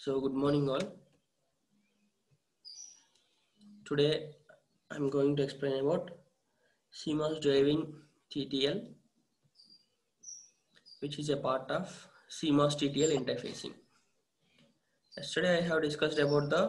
So good morning all. Today I'm going to explain about CMOS driving TTL, which is a part of CMOS TTL interfacing. Yesterday I have discussed about the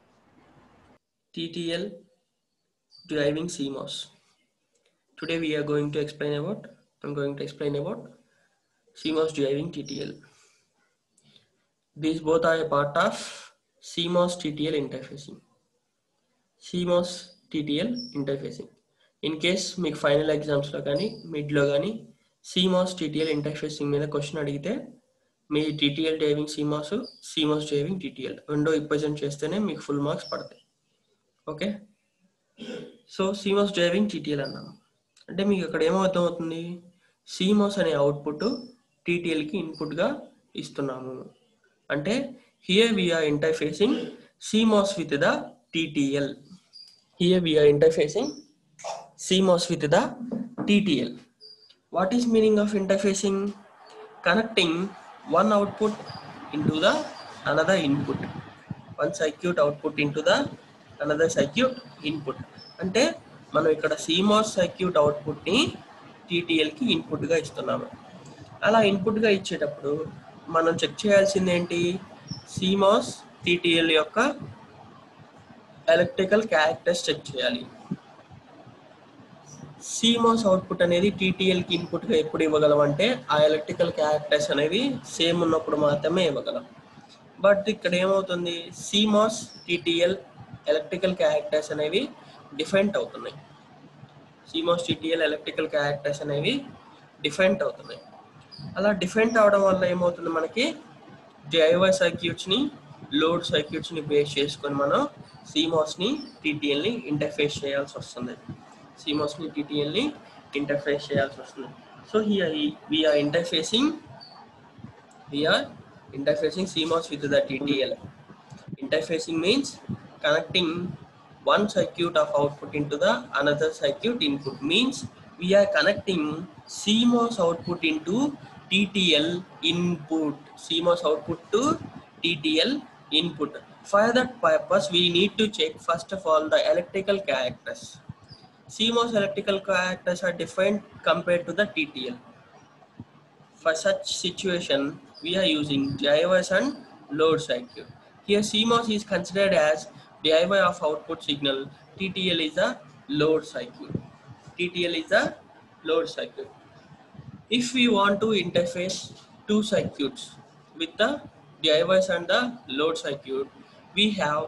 TTL driving CMOS. Today we are going to explain about, I'm going to explain about CMOS driving TTL. These both are a part of CMOS TTL interfacing. CMOS TTL interfacing. In case మీకు final ఎగ్జామ్స్లో కానీ మిడ్లో కానీ CMOS TTL interfacing మీద question అడిగితే మీ TTL driving CMOS CMOS driving TTL రెండో represent చేస్తేనే మీకు ఫుల్ మార్క్స్ పడతాయి okay so CMOS driving TTL అన్నాము అంటే మీకు అక్కడ ఏమర్థం అవుతుంది సిమాస్ అనే అవుట్పుట్ టీటీఎల్కి ఇన్పుట్గా ఇస్తున్నాము అంటే here we're interfacing CMOS with the TTL here we're interfacing CMOS with the TTL. What is meaning of interfacing? Connecting one output into the another input. One circuit output into the another circuit input. అంటే మనం ఇక్కడ CMOS circuit అవుట్పుట్ని టీటీఎల్కి ఇన్పుట్గా ఇస్తున్నాము అలా ఇన్పుట్గా ఇచ్చేటప్పుడు మనం check చేయాల్సింది ఏంటి CMOS టీటీఎల్ యొక్క ఎలక్ట్రికల్ క్యారెక్టర్స్ చెక్ చేయాలి సిమాస్ అవుట్పుట్ అనేది టీటీఎల్కి ఇన్పుట్గా ఎప్పుడు ఇవ్వగలం అంటే ఆ ఎలక్ట్రికల్ క్యారెక్టర్స్ అనేవి సేమ్ ఉన్నప్పుడు మాత్రమే ఇవ్వగలం బట్ ఇక్కడ ఏమవుతుంది సిమాస్ టీటీఎల్ ఎలక్ట్రికల్ క్యారెక్టర్స్ అనేవి డిఫెంట్ అవుతున్నాయి సిమాస్ టీటీఎల్ ఎలక్ట్రికల్ క్యారెక్టర్స్ అనేవి డిఫెంట్ అవుతున్నాయి అలా డిఫెంట్ అవడం వల్ల ఏమవుతుంది మనకి డ్రైవర్ సర్క్యూట్స్ని లోడ్ సర్క్యూట్స్ని బేస్ చేసుకొని మనం సిమాస్ని టీటీఎల్ని ఇంటర్ఫేస్ చేయాల్సి వస్తుంది CMOS ని TTL ని ఇంటర్ఫేస్ చేయాల్సి వస్తుంది so here we're interfacing we're interfacing CMOS with the TTL. Interfacing means connecting one circuit of output into the another circuit input means we are connecting CMOS output into TTL input. CMOS output to TTL input. For that purpose, we need to check first of all the electrical characters. CMOS electrical characters are different compared to the TTL. For such situation, we are using drivers and load circuit. Here CMOS is considered as driver of output signal. TTL is a load circuit. TTL is a load circuit. If we want to interface two circuits with the drivers and the load circuit, we have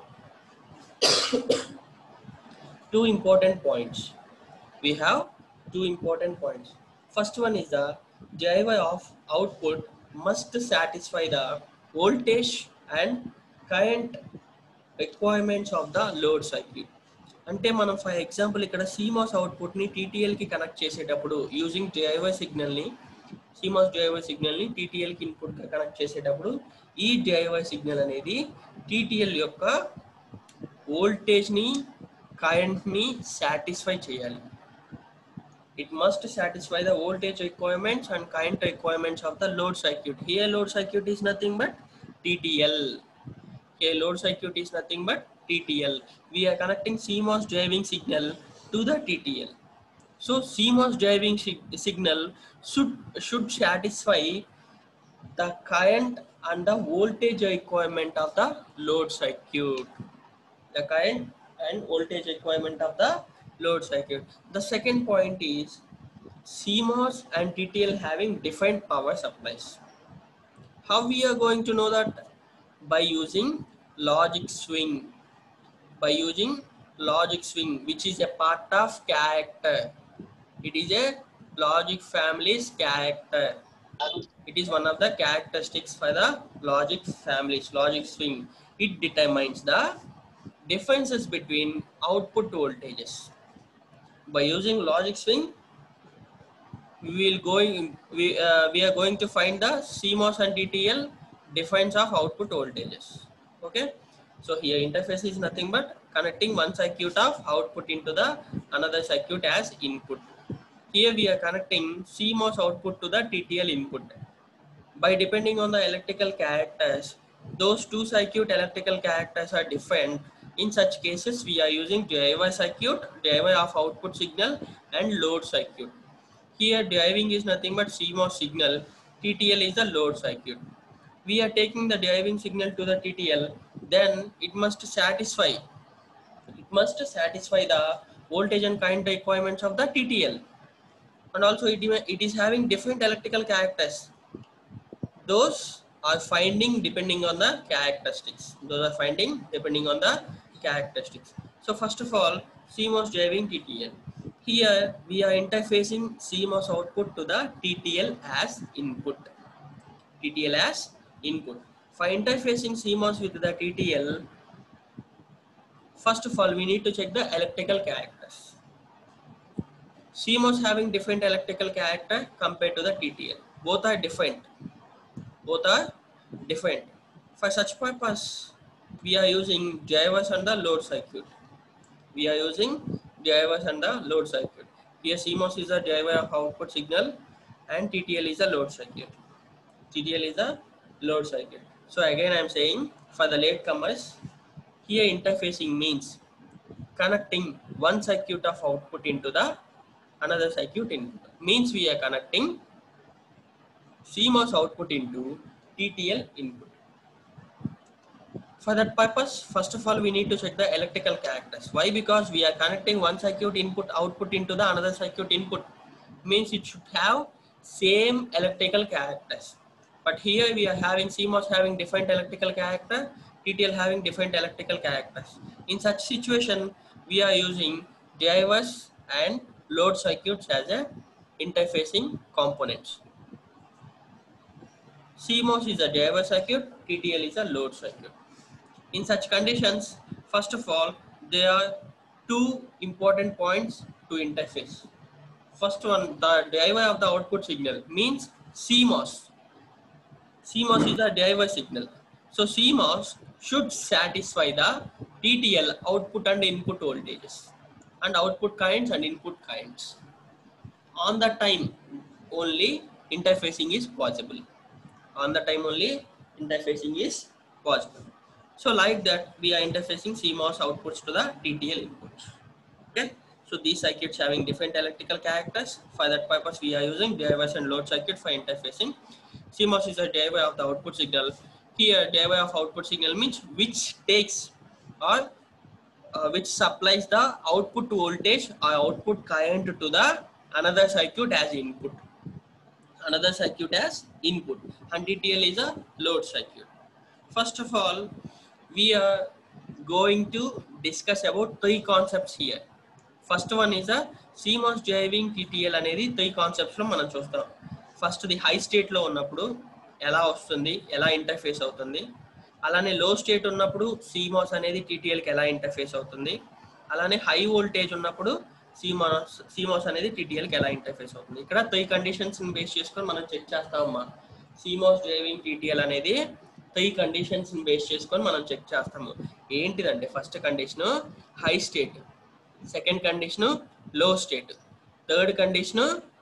two important points. We have two important points. First one is the driver of output must satisfy the voltage and current requirements of the load circuit. అంటే మనం for example ఇక్కడ CMOS అవుట్పుట్ని టీటీఎల్కి connect చేసేటప్పుడు using driver సిగ్నల్ని CMOS driver సిగ్నల్ని టీటీఎల్కి ఇన్పుట్గా కనెక్ట్ చేసేటప్పుడు ఈ డ్రైవర్ సిగ్నల్ అనేది టీటీఎల్ యొక్క వోల్టేజ్ని కరెంట్ని సాటిస్ఫై చేయాలి it must satisfy the voltage requirements and current requirements of the load circuit. Here load circuit is nothing but TTL. Here load circuit is nothing but TTL. We are connecting CMOS driving signal to the TTL. So CMOS driving sig- signal should should satisfy the current and the voltage requirement of the load circuit. The current and voltage requirement of the load circuit. The second point is CMOS and TTL having different power supplies. How we are going to know that? By using logic swing. By using logic swing, which is a part of character. It is a logic family's character. It is one of the characteristics for the logic families, logic swing. It determines the differences between output voltages by using logic swing we will going we uh, we are going to find the CMOS and TTL difference of output voltages okay so here interface is nothing but connecting one circuit of output into the another circuit as input here we are connecting CMOS output to the TTL input by depending on the electrical characters those two circuit electrical characters are different. In such cases, we are using DIY circuit, DIY of output signal and load circuit. Here driving is nothing but CMOS signal, TTL is the load circuit. We are taking the driving signal to the TTL, then it must satisfy, it must satisfy the voltage and current requirements of the TTL. And also it, it is having different electrical characters. Those are finding depending on the characteristics. Those are finding depending on the characteristics. So first of all, CMOS driving TTL. Here we are interfacing CMOS output to the TTL as input. TTL as input. For interfacing CMOS with the TTL, first of all we need to check the electrical characters. CMOS having different electrical character compared to the TTL. Both are different. Both are different. For such purpose, we are using drivers and the load circuit. We are using drivers and the load circuit. Here CMOS is a driver of output signal and TTL is a load circuit. TTL is a load circuit. So again I am saying for the latecomers, here interfacing means connecting one circuit of output into the another circuit input. Means we are connecting CMOS output into TTL input. For that purpose, first of all, we need to check the electrical characters. Why? Because we are connecting one circuit input output into the another circuit input. Means it should have same electrical characters. But here we are having CMOS having different electrical character, TTL having different electrical characters. In such situation, we are using drivers and load circuits as a interfacing components. CMOS is a driver circuit, TTL is a load circuit. In such conditions, first of all, there are two important points to interface. First one, the driver of the output signal means CMOS. CMOS is a driver signal. So CMOS should satisfy the TTL output and input voltages and output kinds and input kinds. On the time only interfacing is possible. On the time only interfacing is possible. So like that we are interfacing CMOS outputs to the TTL inputs. Okay. So these circuits having different electrical characters. For that purpose we are using drivers and load circuit for interfacing. CMOS is a driver of the output signal. Here driver of output signal means which takes or uh, which supplies the output voltage or output current to the another circuit as input. Another circuit as input and TTL is a load circuit. First of all, we are going to discuss about three concepts here. First one is a CMOS driving TTL అనేది three concepts లో మనం చూస్తాం first the high state లో ఉన్నప్పుడు ఎలా వస్తుంది ఎలా interface అవుతుంది అలానే లో స్టేట్ ఉన్నప్పుడు సీమాస్ అనేది TTL కి ఎలా ఇంటర్ఫేస్ అవుతుంది అలానే హై వోల్టేజ్ ఉన్నప్పుడు సీమాస్ సీమాస్ అనేది TTL కి ఎలా ఇంటర్ఫేస్ అవుతుంది ఇక్కడ త్రీ కండిషన్స్ బేస్ చేసుకొని మనం చెక్ చేస్తామమ్మా సీమాస్ డ్రైవింగ్ టీటీఎల్ అనేది త్రీ కండిషన్స్ బేస్ చేసుకొని మనం చెక్ చేస్తాము ఏంటిదంటే first condition high state second condition low state third condition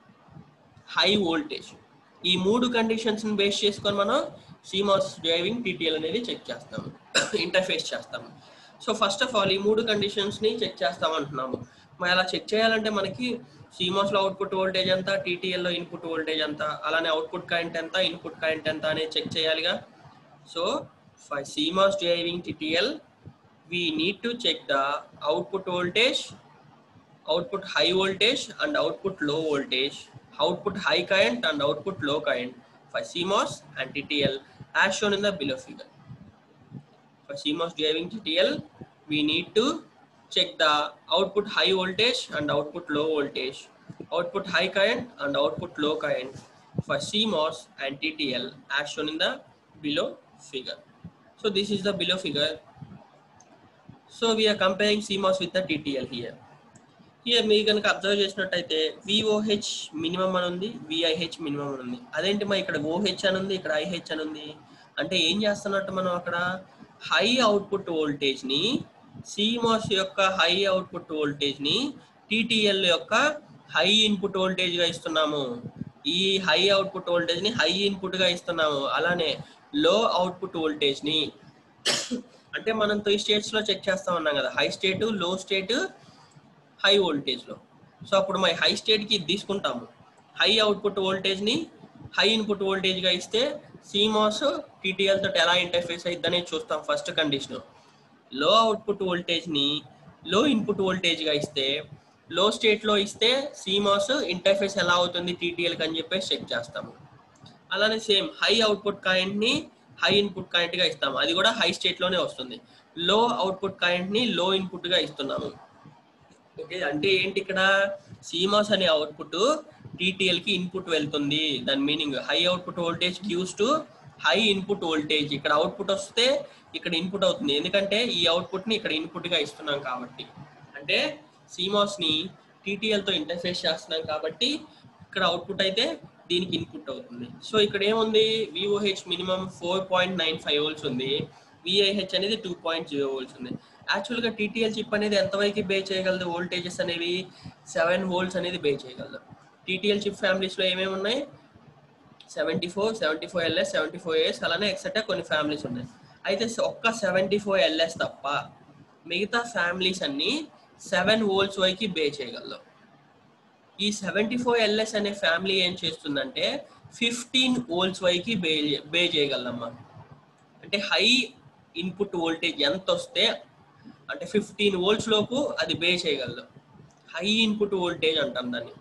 high voltage ఈ మూడు కండిషన్స్ బేస్ చేసుకొని మనం సీమాస్ డ్రైవింగ్ టీటీఎల్ అనేది చెక్ చేస్తాము ఇంటర్ఫేస్ చేస్తాము సో ఫస్ట్ ఆఫ్ ఆల్ ఈ మూడు కండిషన్స్ ని చెక్ చేస్తాం అంటున్నాము మరి అలా చెక్ చేయాలంటే మనకి సీమాస్ లో అవుట్పుట్ వోల్టేజ్ ఎంత టీటీఎల్ లో ఇన్పుట్ వోల్టేజ్ ఎంత అలానే అవుట్పుట్ కరెంట్ ఎంత ఇన్పుట్ కరెంట్ ఎంత అనేది చెక్ చేయాలిగా so for CMOS driving TTL we need to check the output voltage output high voltage and output low voltage output high current and output low current for CMOS and TTL as shown in the below figure for CMOS driving TTL we need to check the output high voltage and output low voltage output high current and output low current for CMOS and TTL as shown in the below figure so this is the below figure so we're comparing CMOS with the TTL here here మీరు కనుక observe చేసినట్టయితే విఓహెచ్ minimum అని ఉంది విఐహెచ్ minimum అని ఉంది అదేంటి మరి ఇక్కడ ఓహెచ్ అని ఉంది ఇక్కడ ఐహెచ్ అని ఉంది అంటే ఏం చేస్తున్నట్టు మనం అక్కడ హై అవుట్పుట్ వోల్టేజ్ ని సిమాస్ యొక్క హై అవుట్పుట్ వోల్టేజ్ ని టీటీఎల్ యొక్క హై ఇన్పుట్ వోల్టేజ్ గా ఇస్తున్నాము ఈ హై అవుట్పుట్ వోల్టేజ్ ని హై ఇన్పుట్ గా ఇస్తున్నాము అలానే లో అవుట్పుట్ వోల్టేజ్ ని అంటే మనం త్రీ స్టేట్స్ లో చెక్ చేస్తా ఉన్నాం కదా high state low state high voltage లో సో అప్పుడు మరి హై స్టేట్ కి ఇది తీసుకుంటాము హై అవుట్పుట్ వోల్టేజ్ ని హై ఇన్పుట్ వోల్టేజ్ గా ఇస్తే సిమాస్ టీటీఎల్ తోటి ఎలా ఇంటర్ఫేస్ అయిద్దని చూస్తాం ఫస్ట్ కండిషన్ లో అవుట్పుట్ వోల్టేజ్ ని లో ఇన్పుట్ వోల్టేజ్ గా ఇస్తే లో స్టేట్ లో ఇస్తే సిమాస్ ఇంటర్ఫేస్ ఎలా అవుతుంది టీటీఎల్ అని చెప్పేసి చెక్ చేస్తాము అలానే సేమ్ హై అవుట్పుట్ కరెంట్ ని హై ఇన్పుట్ కరెంట్ గా ఇస్తాము అది కూడా హై స్టేట్ లోనే వస్తుంది లో అవుట్పుట్ కరెంట్ ని లో ఇన్పుట్ గా ఇస్తున్నాము ఓకే అంటే ఏంటి ఇక్కడ సిమాస్ అనే అవుట్పుట్ టీటీఎల్ కి ఇన్పుట్ వెళ్తుంది దాని meaning high output voltage goes to high input voltage ఇక్కడ అవుట్పుట్ వస్తే ఇక్కడ ఇన్పుట్ అవుతుంది ఎందుకంటే ఈ అవుట్పుట్ ని ఇక్కడ ఇన్పుట్ గా ఇస్తున్నాం కాబట్టి అంటే సిమాస్ ని టీటీఎల్ తో ఇంటర్ఫేస్ చేస్తున్నాం కాబట్టి ఇక్కడ అవుట్పుట్ అయితే దీనికి ఇన్పుట్ అవుతుంది సో ఇక్కడ ఏముంది VOH minimum four point nine five volts ఉంది విఐహెచ్ అనేది టూ పాయింట్ జీరో వోల్ట్స్ ఉంది యాక్చువల్గా టీటీఎల్ చిప్ అనేది ఎంతవరకు బే చేయగలదు వోల్టేజెస్ అనేవి సెవెన్ వోల్ట్స్ అనేది బే చేయగలదు టీటీఎల్ చిప్ ఫ్యామిలీస్లో ఏమేమి ఉన్నాయి seventy four seventy four LS seventy four AS అలానే ఎక్సెట్రా కొన్ని ఫ్యామిలీస్ ఉన్నాయి అయితే ఒక్క సెవెంటీ ఫోర్ ఎల్ఎస్ తప్ప మిగతా ఫ్యామిలీస్ అన్ని సెవెన్ వోల్ట్స్ వరకు బే చేయగలవు ఈ సెవెంటీ ఫోర్ ఎల్ఎస్ అనే ఫ్యామిలీ ఏం చేస్తుందంటే ఫిఫ్టీన్ వోల్ట్స్ వరకు బే బే చేయగలమ్మా అంటే హై ఇన్పుట్ వోల్టేజ్ ఎంత వస్తే అంటే ఫిఫ్టీన్ వోల్ట్స్ లోపు అది బే చేయగలదు హై ఇన్పుట్ వోల్టేజ్ అంటాం దాన్ని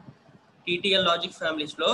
టీటీఎల్ లాజిక్ ఫ్యామిలీస్లో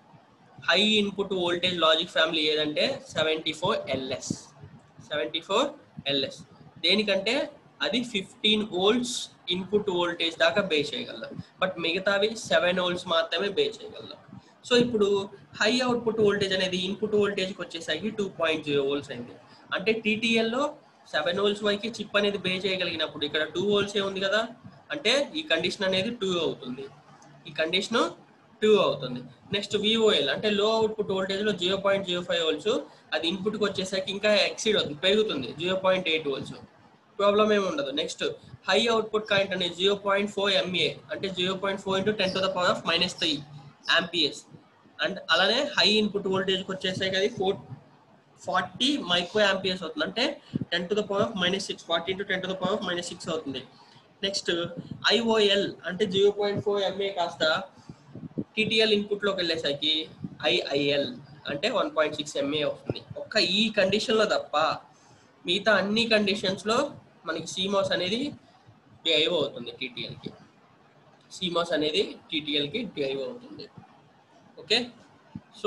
high input voltage logic family ఏదంటే seventy four LS seventy four LS దేనికంటే అది ఫిఫ్టీన్ వోల్ట్స్ ఇన్పుట్ వోల్టేజ్ దాకా బే చేయగలదు బట్ మిగతావి సెవెన్ వోల్ట్స్ మాత్రమే బే చేయగలదు సో ఇప్పుడు హై అవుట్పుట్ వోల్టేజ్ అనేది ఇన్పుట్ వోల్టేజ్కి వచ్చేసరికి టూ పాయింట్ జీరో వోల్ట్స్ అయింది అంటే టీటీఎల్లో సెవెన్ వోల్ట్స్ వరకు చిప్ అనేది బే చేయగలిగినప్పుడు ఇక్కడ టూ వోల్ట్స్ ఉంది కదా అంటే ఈ కండిషన్ అనేది టూ అవుతుంది ఈ కండిషన్ టూ అవుతుంది నెక్స్ట్ విఓఎల్ అంటే లో అవుట్పుట్ వోల్టేజ్ లో zero point zero five volts అది ఇన్పుట్ కి వచ్చేసరికి ఇంకా ఎక్సీడ్ అవుతుంది పెరుగుతుంది zero point eight volts problem ఏమి ఉండదు నెక్స్ట్ హై అవుట్పుట్ కరెంట్ అనేది జీరో పాయింట్ ఫోర్ ఎంఏ అంటే zero point four into ten to the power of minus three amperes and అలానే హై ఇన్పుట్ వోల్టేజ్కి వచ్చేసరికి అది ఫోర్ ఫార్టీ మైక్రో ఆంపియర్స్ అవుతుంది అంటే ten to the power of minus six forty into ten to the power of minus six అవుతుంది next IOL అంటే zero point four mA కాస్త TTL ఇన్పుట్లోకి వెళ్ళేసరికి ఐఐఎల్ అంటే వన్ పాయింట్ సిక్స్ ఎంఏ అవుతుంది ఒక్క ఈ కండిషన్లో తప్ప మిగతా అన్ని కండిషన్స్లో మనకి సీమాస్ అనేది డ్రైవ్ అవుతుంది టీటీఎల్కి సీమాస్ అనేది టీటీఎల్కి డ్రైవ్ అవుతుంది okay so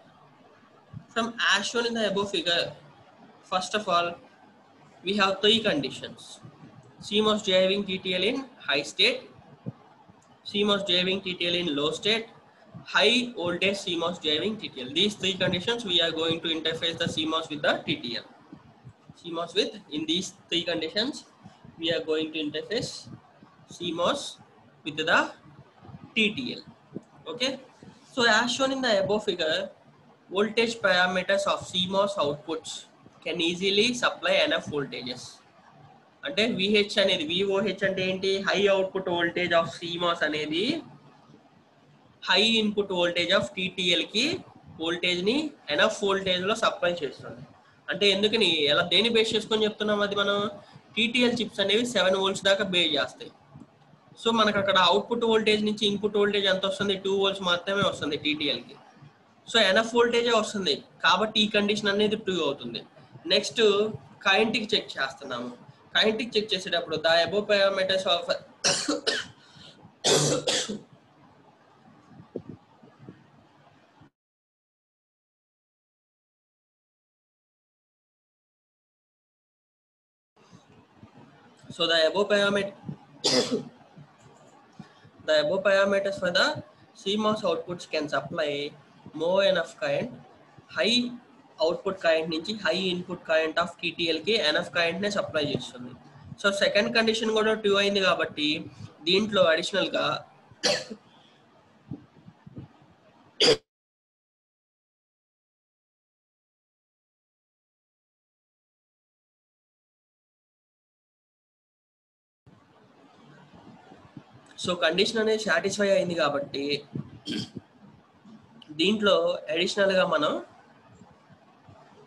from as shown in the above figure first of all we have three conditions CMOS driving TTL in high state CMOS driving TTL in low state high voltage CMOS driving TTL these three conditions we are going to interface the CMOS with the TTL CMOS with in these three conditions we are going to interface CMOS with the TTL okay so as shown in the above figure voltage parameters of CMOS outputs can easily supply enough voltages అంటే VIH అనేది VOH అంటే ఏంటి high output voltage of CMOS అనేది high input voltage of TTL కి voltage ని enough voltage లో supply చేస్తుంది అంటే ఎందుకని ఎలా దేని బేస్ చేసుకొని చెప్తున్నాం అది మనం టీటీఎల్ చిప్స్ అనేవి సెవెన్ వోల్ట్స్ దాకా బే చేస్తాయి సో మనకు అక్కడ అవుట్పుట్ వోల్టేజ్ నుంచి ఇన్పుట్ వోల్టేజ్ ఎంత వస్తుంది టూ వోల్ట్స్ మాత్రమే వస్తుంది టీటీఎల్ కి సో ఎనఫ్ వోల్టేజే వస్తుంది కాబట్టి ఈ కండిషన్ అనేది టూ అవుతుంది నెక్స్ట్ కరెంట్కి చెక్ చేస్తున్నాము కరెంట్కి చెక్ చేసేటప్పుడు the above parameters of so the above parameter the above parameters for the CMOS outputs can supply more enough current high output current నుంచి high input current of TTL కి enough current నే supply చేస్తుంది so second condition కూడా two అయింది కాబట్టి దీంట్లో additional గా so condition అనేది సాటిస్ఫై అయింది కాబట్టి దీంట్లో అడిషనల్ గా మనం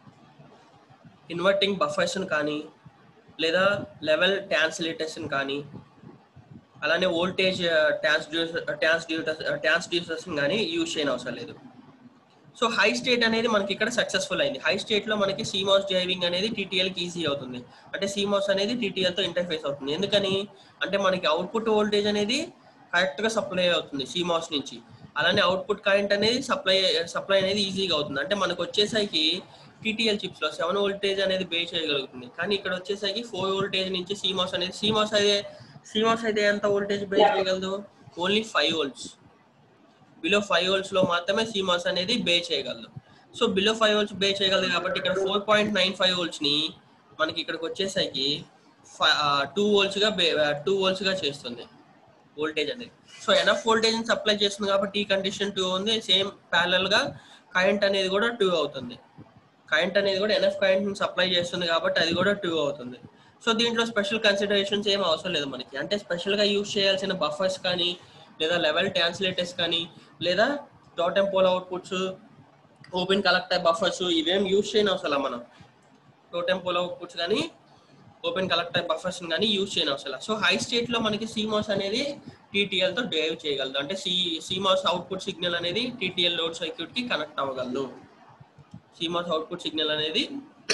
ఇన్వర్టింగ్ బఫర్స్ని కానీ లేదా లెవెల్ ట్రాన్స్లేటర్స్ని కానీ అలానే వోల్టేజ్ ట్రాన్స్డ్యూస్ ట్రాన్స్డ్యూటర్స్ ట్రాన్స్డ్యూసర్స్ని కానీ యూజ్ చేయని అవసరం లేదు సో హై స్టేట్ అనేది మనకి ఇక్కడ సక్సెస్ఫుల్ అయింది హై స్టేట్ లో మనకి సీమాస్ డ్రైవింగ్ అనేది TTL కి ఈజీ అవుతుంది అంటే సీమాస్ అనేది TTL తో ఇంటర్ఫేస్ అవుతుంది ఎందుకని అంటే మనకి అవుట్పుట్ వోల్టేజ్ అనేది కరెక్ట్ గా సప్లై అవుతుంది సీమాస్ నుంచి అలానే అవుట్పుట్ కరెంట్ అనేది సప్లై సప్లై అనేది ఈజీగా అవుతుంది అంటే మనకు వచ్చేసరికి టీటీఎల్ చిప్స్ లో సెవెన్ వోల్టేజ్ అనేది బే చేయగలుగుతుంది కానీ ఇక్కడ వచ్చేసరికి ఫోర్ వోల్టేజ్ నుంచి సీమాస్ అనేది సీమాస్ అయితే సీమాస్ అయితే ఎంత వోల్టేజ్ బే చేయగలదు only five volts below five volts లో మాత్రమే సీమాస్ అనేది బే చేయగలదు so below five volts bear చేయగలదు కాబట్టి ఇక్కడ four point nine five volts ని మనకి ఇక్కడికి వచ్చేసరికి టూ వోల్ట్స్ గా టూ వోల్ట్స్ గా చేస్తుంది వోల్టేజ్ అనేది సో ఎనఫ్ వోల్టేజ్ సప్లై చేస్తుంది కాబట్టి ఈ కండిషన్ టూ ఉంది సేమ్ ప్యారల్ గా కరెంట్ అనేది కూడా టూ అవుతుంది కరెంట్ అనేది కూడా ఎనఫ్ కరెంట్ సప్లై చేస్తుంది కాబట్టి అది కూడా టూ అవుతుంది సో దీంట్లో స్పెషల్ కన్సిడరేషన్స్ ఏం అవసరం లేదు మనకి అంటే స్పెషల్ గా యూజ్ చేయాల్సిన బఫర్స్ కానీ లేదా లెవెల్ ట్రాన్స్లేటర్స్ కానీ లేదా totem pole outputs open collector buffers ఇవేం యూజ్ చేయని అవసరం మనం టోటెం పోల్ అవుట్పుట్స్ కానీ ఓపెన్ కలెక్టర్ బఫర్స్ కానీ యూజ్ చేయని అవసరం సో హై స్టేట్ లో మనకి సీమాస్ అనేది టీటీఎల్ తో డ్రైవ్ చేయగలదు అంటే సి సీమాస్ అవుట్పుట్ సిగ్నల్ అనేది టీటీఎల్ లోడ్ సర్క్యూట్ కి కనెక్ట్ అవ్వగలదు సీమాస్ అవుట్పుట్ సిగ్నల్ అనేది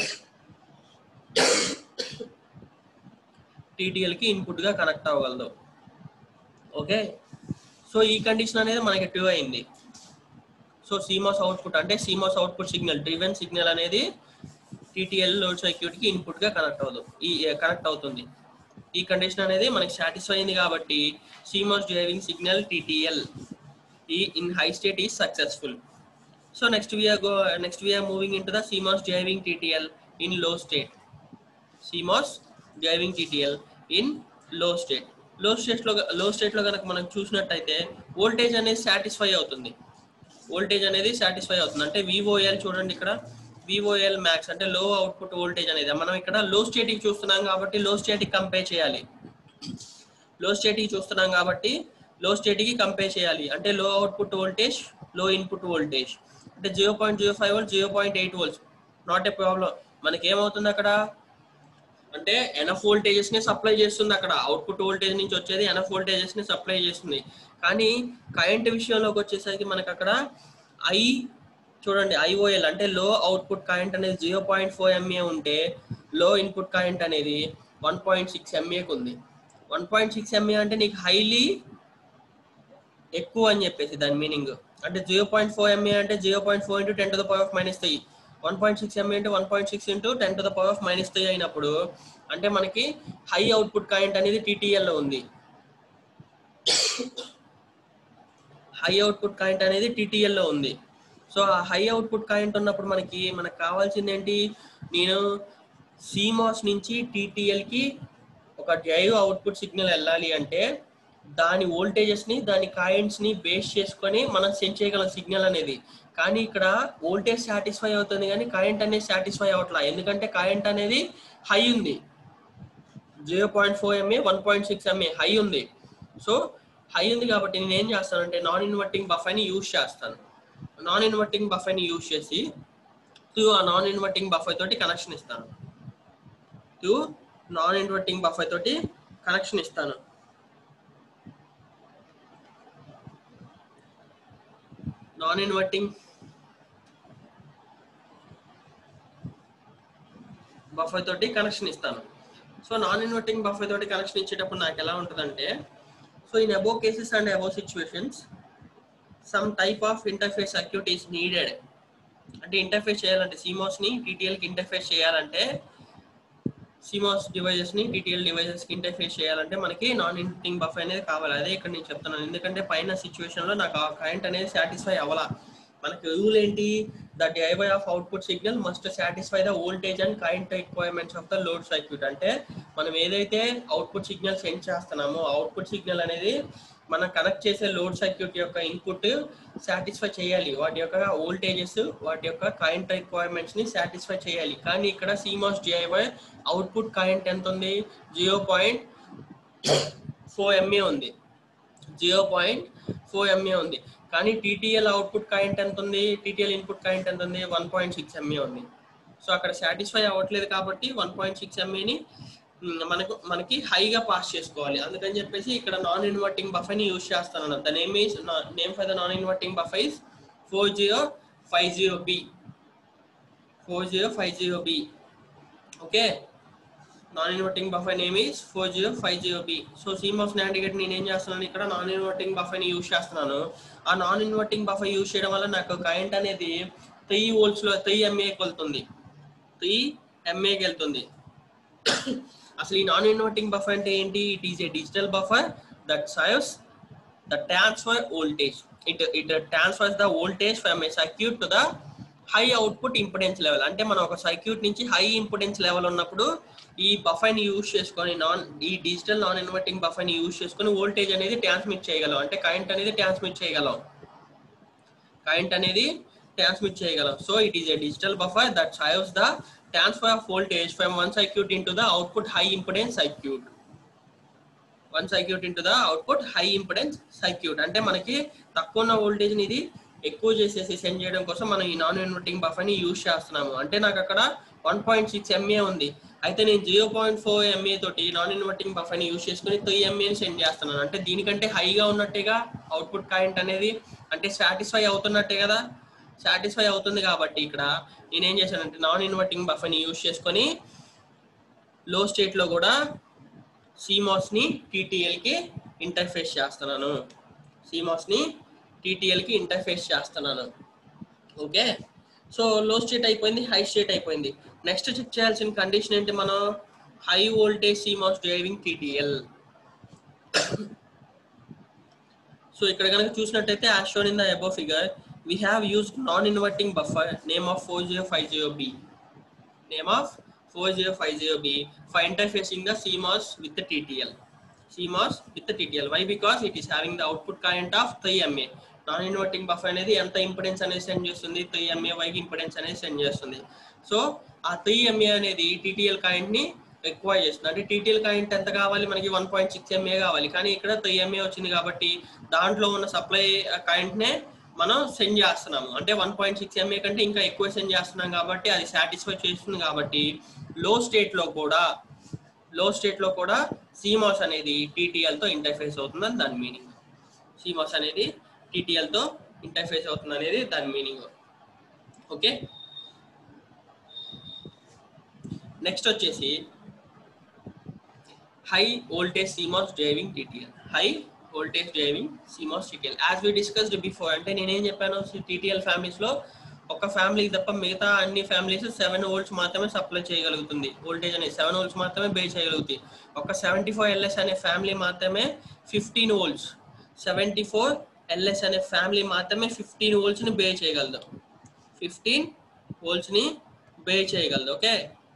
టీటీఎల్ కి ఇన్పుట్ గా కనెక్ట్ అవ్వగలదు ఓకే సో ఈ కండిషన్ అనేది మనకి టూ అయింది సో సీమాస్ అవుట్పుట్ అంటే CMOS output signal driven signal అనేది టీటీఎల్ లోడ్ సర్క్యూట్ కి ఇన్పుట్ గా కనెక్ట్ అవ్వదు ఈ కనెక్ట్ అవుతుంది ఈ కండిషన్ అనేది మనకి సాటిస్ఫై అయింది కాబట్టి సీమాస్ డ్రైవింగ్ సిగ్నల్ టీటీఎల్ ఈ in high state is successful so next we're go next we're moving into the CMOS driving TTL in low state CMOS driving TTL in low state low state low low state లో కనుక మనం చూసినట్టయితే voltage అనేది satisfy అవుతుంది voltage అనేది satisfy అవుతుంది అంటే VOL చూడండి ఇక్కడ వివోఎల్ మ్యాక్స్ అంటే లో అవుట్పుట్ వోల్టేజ్ అనేది మనం ఇక్కడ లో స్టేట్ కి చూస్తున్నాం కాబట్టి లో స్టేట్ కి కంపేర్ చేయాలి లో స్టేట్ కి చూస్తున్నాం కాబట్టి లో స్టేట్ కి కంపేర్ చేయాలి అంటే low output voltage low input voltage అంటే zero point zero five volt zero point eight volts not a problem మనకి ఏమవుతుంది అక్కడ అంటే ఎనఫ్ వోల్టేజెస్ ని సప్లై చేస్తుంది అక్కడ అవుట్పుట్ వోల్టేజ్ నుంచి వచ్చేది ఎనఫ్ వోల్టేజెస్ ని సప్లై చేస్తుంది కానీ కరెంట్ విషయంలోకి వచ్చేసరికి మనకి అక్కడ ఐ చూడండి ఐఓఎల్ అంటే లో అవుట్పుట్ కరెంట్ అనేది జీరో పాయింట్ ఫోర్ ఎంఏ ఉంటే లో ఇన్పుట్ కరెంట్ అనేది వన్ పాయింట్ సిక్స్ ఎంఏకి ఉంది వన్ పాయింట్ సిక్స్ ఎంఏ అంటే నీకు హైలీ ఎక్కువ అని చెప్పేసి దాని మీనింగ్ అంటే జీరో పాయింట్ ఫోర్ ఎంఏ అంటే zero point four into ten to the power of minus three one point six mA అంటే one point six into ten to the power of minus three అయినప్పుడు అంటే మనకి high output current అనేది TTL లో ఉంది high output current అనేది TTL లో ఉంది సో ఆ హై అవుట్పుట్ కరెంట్ ఉన్నప్పుడు మనకి మనకు కావాల్సింది ఏంటి నేను సిమాస్ నుంచి TTL కి ఒక డ్రైవ్ అవుట్పుట్ సిగ్నల్ వెళ్ళాలి అంటే దాని వోల్టేజెస్ ని దాని కరెంట్స్ ని బేస్ చేసుకొని మనం సెండ్ చేయగలం సిగ్నల్ అనేది కానీ ఇక్కడ వోల్టేజ్ సాటిస్ఫై అవుతుంది కానీ కరెంట్ అనేది సాటిస్ఫై అవట్లా ఎందుకంటే కరెంట్ అనేది హై ఉంది zero point four mA one point six mA high ఉంది సో హై ఉంది కాబట్టి నేను ఏం చేస్తానంటే నాన్ ఇన్వర్టింగ్ బఫర్ని యూజ్ చేస్తాను నాన్ ఇన్వర్టింగ్ బఫర్ని యూజ్ చేసి టు ఆ నాన్ ఇన్వర్టింగ్ బఫర్ తోటి కనెక్షన్ ఇస్తాను టు నాన్ ఇన్వర్టింగ్ బఫర్ తోటి కనెక్షన్ ఇస్తాను నాన్ ఇన్వర్టింగ్ బఫర్ తోటి కనెక్షన్ ఇస్తాను సో నాన్ ఇన్వర్టింగ్ బఫర్ తోటి కనెక్షన్ ఇచ్చేటప్పుడు నాకు ఎలా ఉంటుందంటే so in above cases and above situations some type of interface circuit is needed అంటే ఇంటర్ఫేస్ చేయాలంటే సిమాస్ ని టీటీఎల్ కి ఇంటర్ఫేస్ చేయాలంటే సిమాస్ డివైజెస్ ని టీటీఎల్ డివైజెస్ కి ఇంటర్ఫేస్ చేయాలంటే మనకి నాన్ ఇన్వర్టింగ్ బఫర్ అనేది కావాలి అదే ఇక్కడ నేను చెప్తున్నాను ఎందుకంటే పైన సిచ్యువేషన్ లో నాకు ఆ కరెంట్ అనేది సాటిస్ఫై అవ్వాలా మనకి రూల్ ఏంటి the driver of output signal must satisfy the voltage and current requirements of the load circuit అంటే మనం ఏదైతే అవుట్పుట్ సిగ్నల్ సెండ్ చేస్తున్నామో అవుట్పుట్ సిగ్నల్ అనేది మనం కనెక్ట్ చేసే లోడ్ సర్క్యూట్ యొక్క ఇన్పుట్ సాటిస్ఫై చేయాలి వాటి యొక్క వోల్టేజెస్ వాటి యొక్క కరెంట్ రిక్వైర్మెంట్స్ ని సాటిస్ఫై చేయాలి కానీ ఇక్కడ సిమాస్ డిఐవై అవుట్పుట్ కరెంట్ ఎంత ఉంది జీరో పాయింట్ ఫోర్ ఎంఏ ఉంది జీరో పాయింట్ ఫోర్ ఎంఏ ఉంది కానీ టీటీఎల్ అవుట్పుట్ కరెంట్ ఎంత ఉంది టీటీఎల్ ఇన్పుట్ కరెంట్ ఎంత ఉంది వన్ పాయింట్ సిక్స్ ఎంఏ ఉంది సో అక్కడ సాటిస్ఫై అవ్వట్లేదు కాబట్టి వన్ పాయింట్ సిక్స్ ఎంఏని మనకు మనకి హైగా పాస్ చేసుకోవాలి అందుకని చెప్పేసి ఇక్కడ నాన్ ఇన్వర్టింగ్ బఫైని యూజ్ చేస్తాను the name is name for the non inverting buffer is four zero five zero B four zero five zero B okay non inverting buffer name is four zero five zero B so CMOS NAND gate నేను ఏం చేస్తున్నాను ఇక్కడ non inverting బఫైని use చేస్తున్నాను ఆ non inverting బఫై use చేయడం వల్ల నాకు కరెంట్ అనేది త్రీ వోల్ట్స్లో త్రీ ఎంఏకి వెళ్తుంది త్రీ ఎంఏకి వెళ్తుంది అసలు ఈ నాన్ ఇన్వర్టింగ్ బఫర్ అంటే ఏంటి it is a digital buffer that serves the transfer voltage it it transfers the voltage from a circuit to the high output impedance level అంటే మనం ఒక సర్క్యూట్ నుంచి హై ఇంపిడెన్స్ లెవెల్ ఉన్నప్పుడు ఈ బఫైని use చేసుకొని నాన్ ఈ డిజిటల్ నాన్ ఇన్వర్టింగ్ బఫైని యూజ్ చేసుకొని వోల్టేజ్ అనేది ట్రాన్స్మిట్ చేయగలం అంటే కరెంట్ అనేది ట్రాన్స్మిట్ చేయగలం కరెంట్ అనేది ట్రాన్స్మిట్ చేయగలం so it is a digital buffer that serves the transfer of voltage from one circuit into the output high impedance circuit one circuit into the output high impedance circuit అంటే మనకి తక్కువ ఉన్న voltage ఇది ఎక్కువ చేసేసి send చేయడం కోసం మనం ఈ నాన్ ఇన్వర్టింగ్ బఫర్ని యూజ్ చేస్తున్నాము అంటే నాకు అక్కడ వన్ పాయింట్ సిక్స్ ఎంఏ ఉంది అయితే నేను జీరో పాయింట్ ఫోర్ ఎంఏ తోటి నాన్ ఇన్వర్టింగ్ బఫర్ని యూజ్ చేసుకుని త్రీ ఎంఏని సెండ్ చేస్తున్నాను అంటే దీనికంటే హైగా ఉన్నట్టేగా అవుట్పుట్ కరెంట్ అనేది అంటే సాటిస్ఫై అవుతున్నట్టే కదా సాటిస్ఫై అవుతుంది కాబట్టి ఇక్కడ నేనేం చేశానంటే నాన్ ఇన్వర్టింగ్ బఫర్ని యూజ్ చేసుకొని లో స్టేట్లో కూడా సిమాస్ని టీటీఎల్కి ఇంటర్ఫేస్ చేస్తున్నాను సిమాస్ని టీటీఎల్కి ఇంటర్ఫేస్ చేస్తున్నాను ఓకే సో లో స్టేట్ అయిపోయింది హై స్టేట్ అయిపోయింది నెక్స్ట్ చెక్ చేయాల్సిన కండిషన్ ఏంటి మనం high voltage CMOS driving TTL so ఇక్కడ కనుక చూసినట్టయితే as shown in the above figure we have used non-inverting buffer name of 4050B name of 4050B for interfacing the CMOS with the TTL CMOS with the TTL why because it is having the output current of 3 MA non inverting buffer అనేది ఎంత impedance అనేది send చేస్తుంది three mA వైకి impedance అనేది send చేస్తుంది so ఆ three mA అనేది TTL current ని ఎక్కువ చేస్తుంది అంటే టీటీఎల్ కరెంట్ ఎంత కావాలి మనకి వన్ పాయింట్ సిక్స్ ఎంఏ కావాలి కానీ ఇక్కడ త్రీ ఎంఏ వచ్చింది కాబట్టి దాంట్లో ఉన్న సప్లై కరెంట్ నే మనం సెండ్ చేస్తున్నాము అంటే వన్ పాయింట్ సిక్స్ ఎంఏ కంటే ఇంకా ఎక్కువ సెండ్ చేస్తున్నాం కాబట్టి అది సాటిస్ఫై చేస్తుంది కాబట్టి లో స్టేట్ లో కూడా లో స్టేట్ లో కూడా సీమాస్ అనేది టీటీఎల్ తో ఇంటర్ఫేస్ అవుతుందని దాని మీనింగ్ సీమాస్ అనేది టీటీఎల్ తో ఇంటర్ఫేస్ అవుతుంది అనేది దాని మీనింగ్ ఓకే నెక్స్ట్ వచ్చేసి high voltage CMOS driving TTL high voltage driving CMOS TTL as we discussed before అంటే నేనేం చెప్పాను టీటీఎల్ ఫ్యామిలీస్ లో ఒక ఫ్యామిలీకి తప్ప మిగతా అన్ని ఫ్యామిలీస్ సెవెన్ వోల్ట్స్ మాత్రమే సప్లై చేయగలుగుతుంది వోల్టేజ్ అనేది సెవెన్ వోల్ట్స్ మాత్రమే బే చేయగలుగుతాయి ఒక సెవెంటీ ఫోర్ ఎల్ఎస్ అనే ఫ్యామిలీ మాత్రమే fifteen volts seventy four LS అనే ఫ్యామిలీ మాత్రమే ఫిఫ్టీన్ వోల్ట్స్ని బే చేయగలదు ఫిఫ్టీన్ వోల్ట్స్ని బే చేయగలదు ఓకే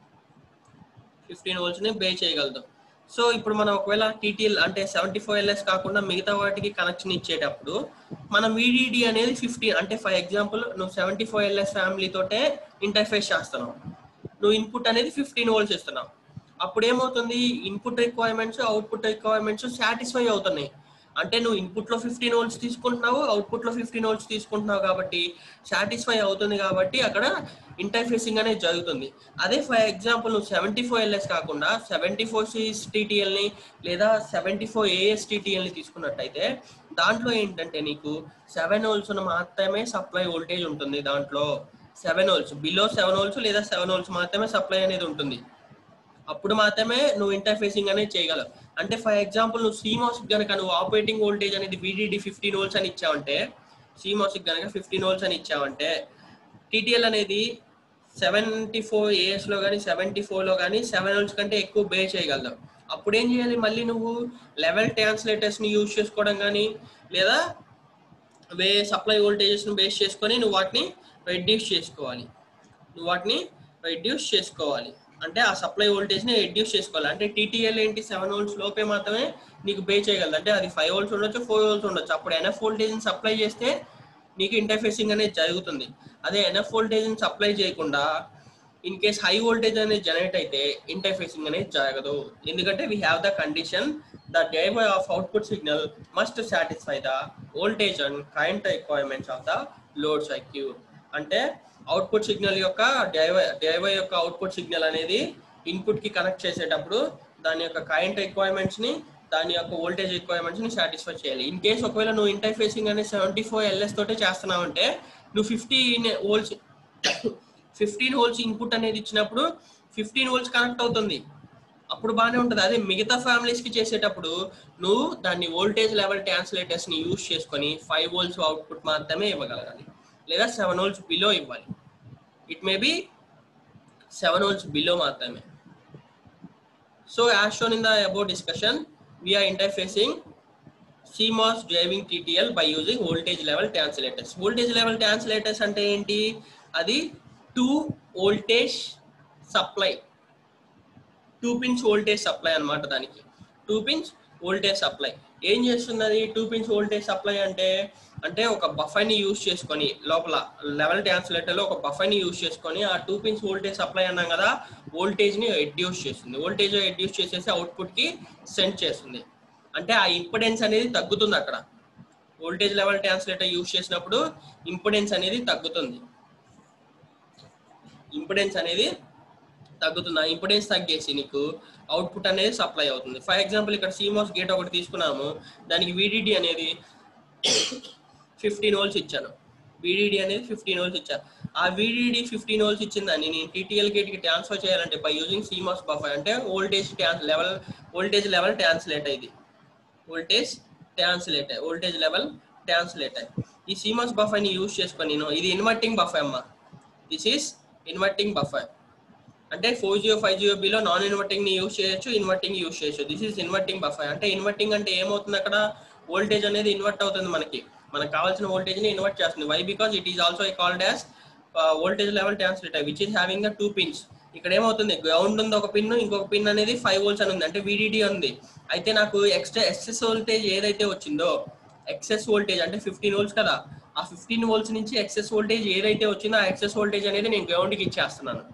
ఫిఫ్టీన్ వోల్ట్స్ని బే చేయగలదు సో ఇప్పుడు మనం ఒకవేళ టీటీఎల్ అంటే సెవెంటీ ఫోర్ ఎల్ఎస్ కాకుండా మిగతా వాటికి కనెక్షన్ ఇచ్చేటప్పుడు మనం విడిడి అనేది ఫిఫ్టీన్ అంటే ఫర్ ఎగ్జాంపుల్ నువ్వు సెవెంటీ ఫోర్ ఎల్ఎస్ ఫ్యామిలీ తోటే ఇంటర్ఫేస్ చేస్తున్నావు నువ్వు ఇన్పుట్ అనేది ఫిఫ్టీన్ వోల్ట్స్ ఇస్తున్నావు అప్పుడు ఏమవుతుంది input requirements output requirements satisfy అవుతున్నాయి అంటే నువ్వు ఇన్పుట్ లో ఫిఫ్టీన్ వోల్ట్స్ తీసుకుంటున్నావు అవుట్పుట్ లో ఫిఫ్టీన్ వోల్ట్స్ తీసుకుంటున్నావు కాబట్టి సాటిస్ఫై అవుతుంది కాబట్టి అక్కడ ఇంటర్ఫేసింగ్ అనేది జరుగుతుంది అదే ఫర్ ఎగ్జాంపుల్ నువ్వు సెవెంటీ ఫోర్ ఎల్ఎస్ కాకుండా సెవెంటీ ఫోర్ సిఎస్ టీటీఎల్ని లేదా సెవెంటీ ఫోర్ ఏఎస్ టీటీఎల్ని తీసుకున్నట్టయితే దాంట్లో ఏంటంటే నీకు సెవెన్ వోల్ట్స్ మాత్రమే సప్లై వోల్టేజ్ ఉంటుంది దాంట్లో seven volts below seven volts లేదా సెవెన్ వోల్ట్స్ మాత్రమే సప్లై అనేది ఉంటుంది అప్పుడు మాత్రమే నువ్వు ఇంటర్ఫేసింగ్ అనేది చేయగలవు అంటే ఫర్ ఎగ్జాంపుల్ నువ్వు సీమాస్ కనుక నువ్వు ఆపరేటింగ్ వోల్టేజ్ అనేది విడిడి ఫిఫ్టీన్ వోల్ట్స్ అని ఇచ్చావంటే సీమాస్ కనుక ఫిఫ్టీన్ వోల్ట్స్ అని ఇచ్చావంటే టీటీఎల్ అనేది సెవెంటీ ఫోర్ ఏఎస్లో కానీ సెవెంటీ ఫోర్లో కానీ సెవెన్ వోల్ట్స్ కంటే ఎక్కువ బే చేయగలవు అప్పుడు ఏం చేయాలి మళ్ళీ నువ్వు లెవెల్ ట్రాన్స్లేటర్స్ని యూజ్ చేసుకోవడం కానీ లేదా వే సప్లై వోల్టేజెస్ని బేస్ చేసుకొని నువ్వు వాటిని రెడ్యూస్ చేసుకోవాలి నువ్వు వాటిని రెడ్యూస్ చేసుకోవాలి అంటే ఆ సప్లై వోల్టేజ్ ని రెడ్యూస్ చేసుకోవాలి అంటే టీటీఎల్ ఏంటి సెవెన్ వోల్ట్స్ లోపే మాత్రమే నీకు బే చేయగలదు అంటే అది ఫైవ్ వోల్ట్స్ ఉండొచ్చు ఫోర్ వోల్ట్స్ ఉండొచ్చు అప్పుడు ఎనఫ్ వోల్టేజ్ ని సప్లై చేస్తే నీకు ఇంటర్ఫేసింగ్ అనేది జరుగుతుంది అదే ఎనఫ్ వోల్టేజ్ ని సప్లై చేయకుండా ఇన్ కేస్ హై వోల్టేజ్ అనేది జనరేట్ అయితే ఇంటర్ఫేసింగ్ అనేది జరగదు ఎందుకంటే we have the condition the driver of output signal must satisfy the voltage and current requirements of the load circuit అంటే అవుట్పుట్ సిగ్నల్ యొక్క driver driver యొక్క output signal అనేది input కి కనెక్ట్ చేసేటప్పుడు దాని యొక్క కరెంట్ రిక్వైర్మెంట్స్ ని దాని యొక్క వోల్టేజ్ రిక్వైర్మెంట్స్ ని సాటిస్ఫై చేయాలి ఇన్ కేస్ ఒకవేళ నువ్వు ఇంటర్ఫేసింగ్ అనేది సెవెంటీ ఫోర్ ఎల్ఎస్ తోటే చేస్తున్నావు అంటే నువ్వు ఫిఫ్టీన్ హోల్స్ ఫిఫ్టీన్ హోల్స్ ఇన్పుట్ అనేది ఇచ్చినప్పుడు ఫిఫ్టీన్ హోల్స్ కనెక్ట్ అవుతుంది అప్పుడు బాగానే ఉంటుంది అదే మిగతా ఫ్యామిలీస్ కి చేసేటప్పుడు నువ్వు దాన్ని వోల్టేజ్ లెవెల్ ట్రాన్స్లేటర్స్ ని యూస్ చేసుకొని ఫైవ్ వోల్ట్స్ అవుట్పుట్ మాత్రమే ఇవ్వగలగాలి లేదా సెవెన్ వోల్ట్స్ బిలో ఇవ్వాలి it may be seven volts below మాత్రమే so as shown in the about discussion we're interfacing CMOS driving TTL by using voltage level translators. Voltage level translators అంటే ఏంటి అది two voltage supply two pins voltage supply అన్నమాట దానికి two pins voltage supply ఏం చేస్తుంది అది two pins voltage supply అంటే అంటే ఒక బఫైని యూజ్ చేసుకొని లోపల లెవెల్ ట్రాన్స్లేటర్లో ఒక బఫైని యూజ్ చేసుకొని ఆ టూ పిన్స్ వోల్టేజ్ సప్లై అన్నాం కదా వోల్టేజ్ని ఎడ్యూస్ చేస్తుంది వోల్టేజ్ ఎడ్యూస్ చేసేసి అవుట్పుట్కి సెండ్ చేస్తుంది అంటే ఆ ఇంపిడెన్స్ అనేది తగ్గుతుంది అక్కడ వోల్టేజ్ లెవెల్ ట్రాన్స్లేటర్ యూజ్ చేసినప్పుడు ఇంపిడెన్స్ అనేది తగ్గుతుంది ఇంపిడెన్స్ అనేది తగ్గుతుంది ఆ ఇంపిడెన్స్ తగ్గేసి నీకు అవుట్పుట్ అనేది సప్లై అవుతుంది ఫర్ ఎగ్జాంపుల్ ఇక్కడ సీమోస్ గేట్ ఒకటి తీసుకున్నాము దానికి విడిడి అనేది ఫిఫ్టీన్ వోల్స్ ఇచ్చాను విడిడి అనేది ఫిఫ్టీన్ వోల్స్ ఇచ్చాను ఆ విడిడి ఫిఫ్టీన్ వోల్స్ ఇచ్చిందని నేను టీటీఎల్ గేట్ కి ట్రాన్స్ఫర్ చేయాలంటే బై యూజింగ్ సీమాస్ బఫర్ అంటే voltage level voltage level translate ఇది voltage translator voltage level translator ఈ సీమాస్ బఫర్ ని యూజ్ చేసుకొని నేను ఇది ఇన్వర్టింగ్ బఫర్ అమ్మా దిస్ ఈస్ ఇన్వర్టింగ్ బఫర్ అంటే four zero five zero below non inverting ని యూజ్ చేయొచ్చు ఇన్వర్టింగ్ యూజ్ చేయొచ్చు దిస్ ఈస్ ఇన్వర్టింగ్ బఫర్ అంటే ఇన్వర్టింగ్ అంటే ఏమవుతుంది అక్కడ వోల్టేజ్ అనేది ఇన్వర్ట్ అవుతుంది మనకి మనకు కావాల్సిన వోల్టేజ్ ని ఇన్వర్ట్ చేస్తుంది why because it is also called as voltage level translator which is having the two pins ఇక్కడ ఏమవుతుంది గ్రౌండ్ ఉంది ఒక పిన్ ఇంకొక పిన్ అనేది ఫైవ్ వోల్ట్స్ అని ఉంది అంటే విడిడి ఉంది అయితే నాకు ఎక్స్ట్రా ఎక్సెస్ వోల్టేజ్ ఏదైతే వచ్చిందో ఎక్సెస్ వోల్టేజ్ అంటే ఫిఫ్టీన్ వోల్ట్స్ కదా ఆ ఫిఫ్టీన్ వోల్ట్స్ నుంచి ఎక్సెస్ వోల్టేజ్ ఏదైతే వచ్చిందో ఆ ఎక్సెస్ వోల్టేజ్ అనేది నేను గ్రౌండ్కి ఇచ్చేస్తున్నాను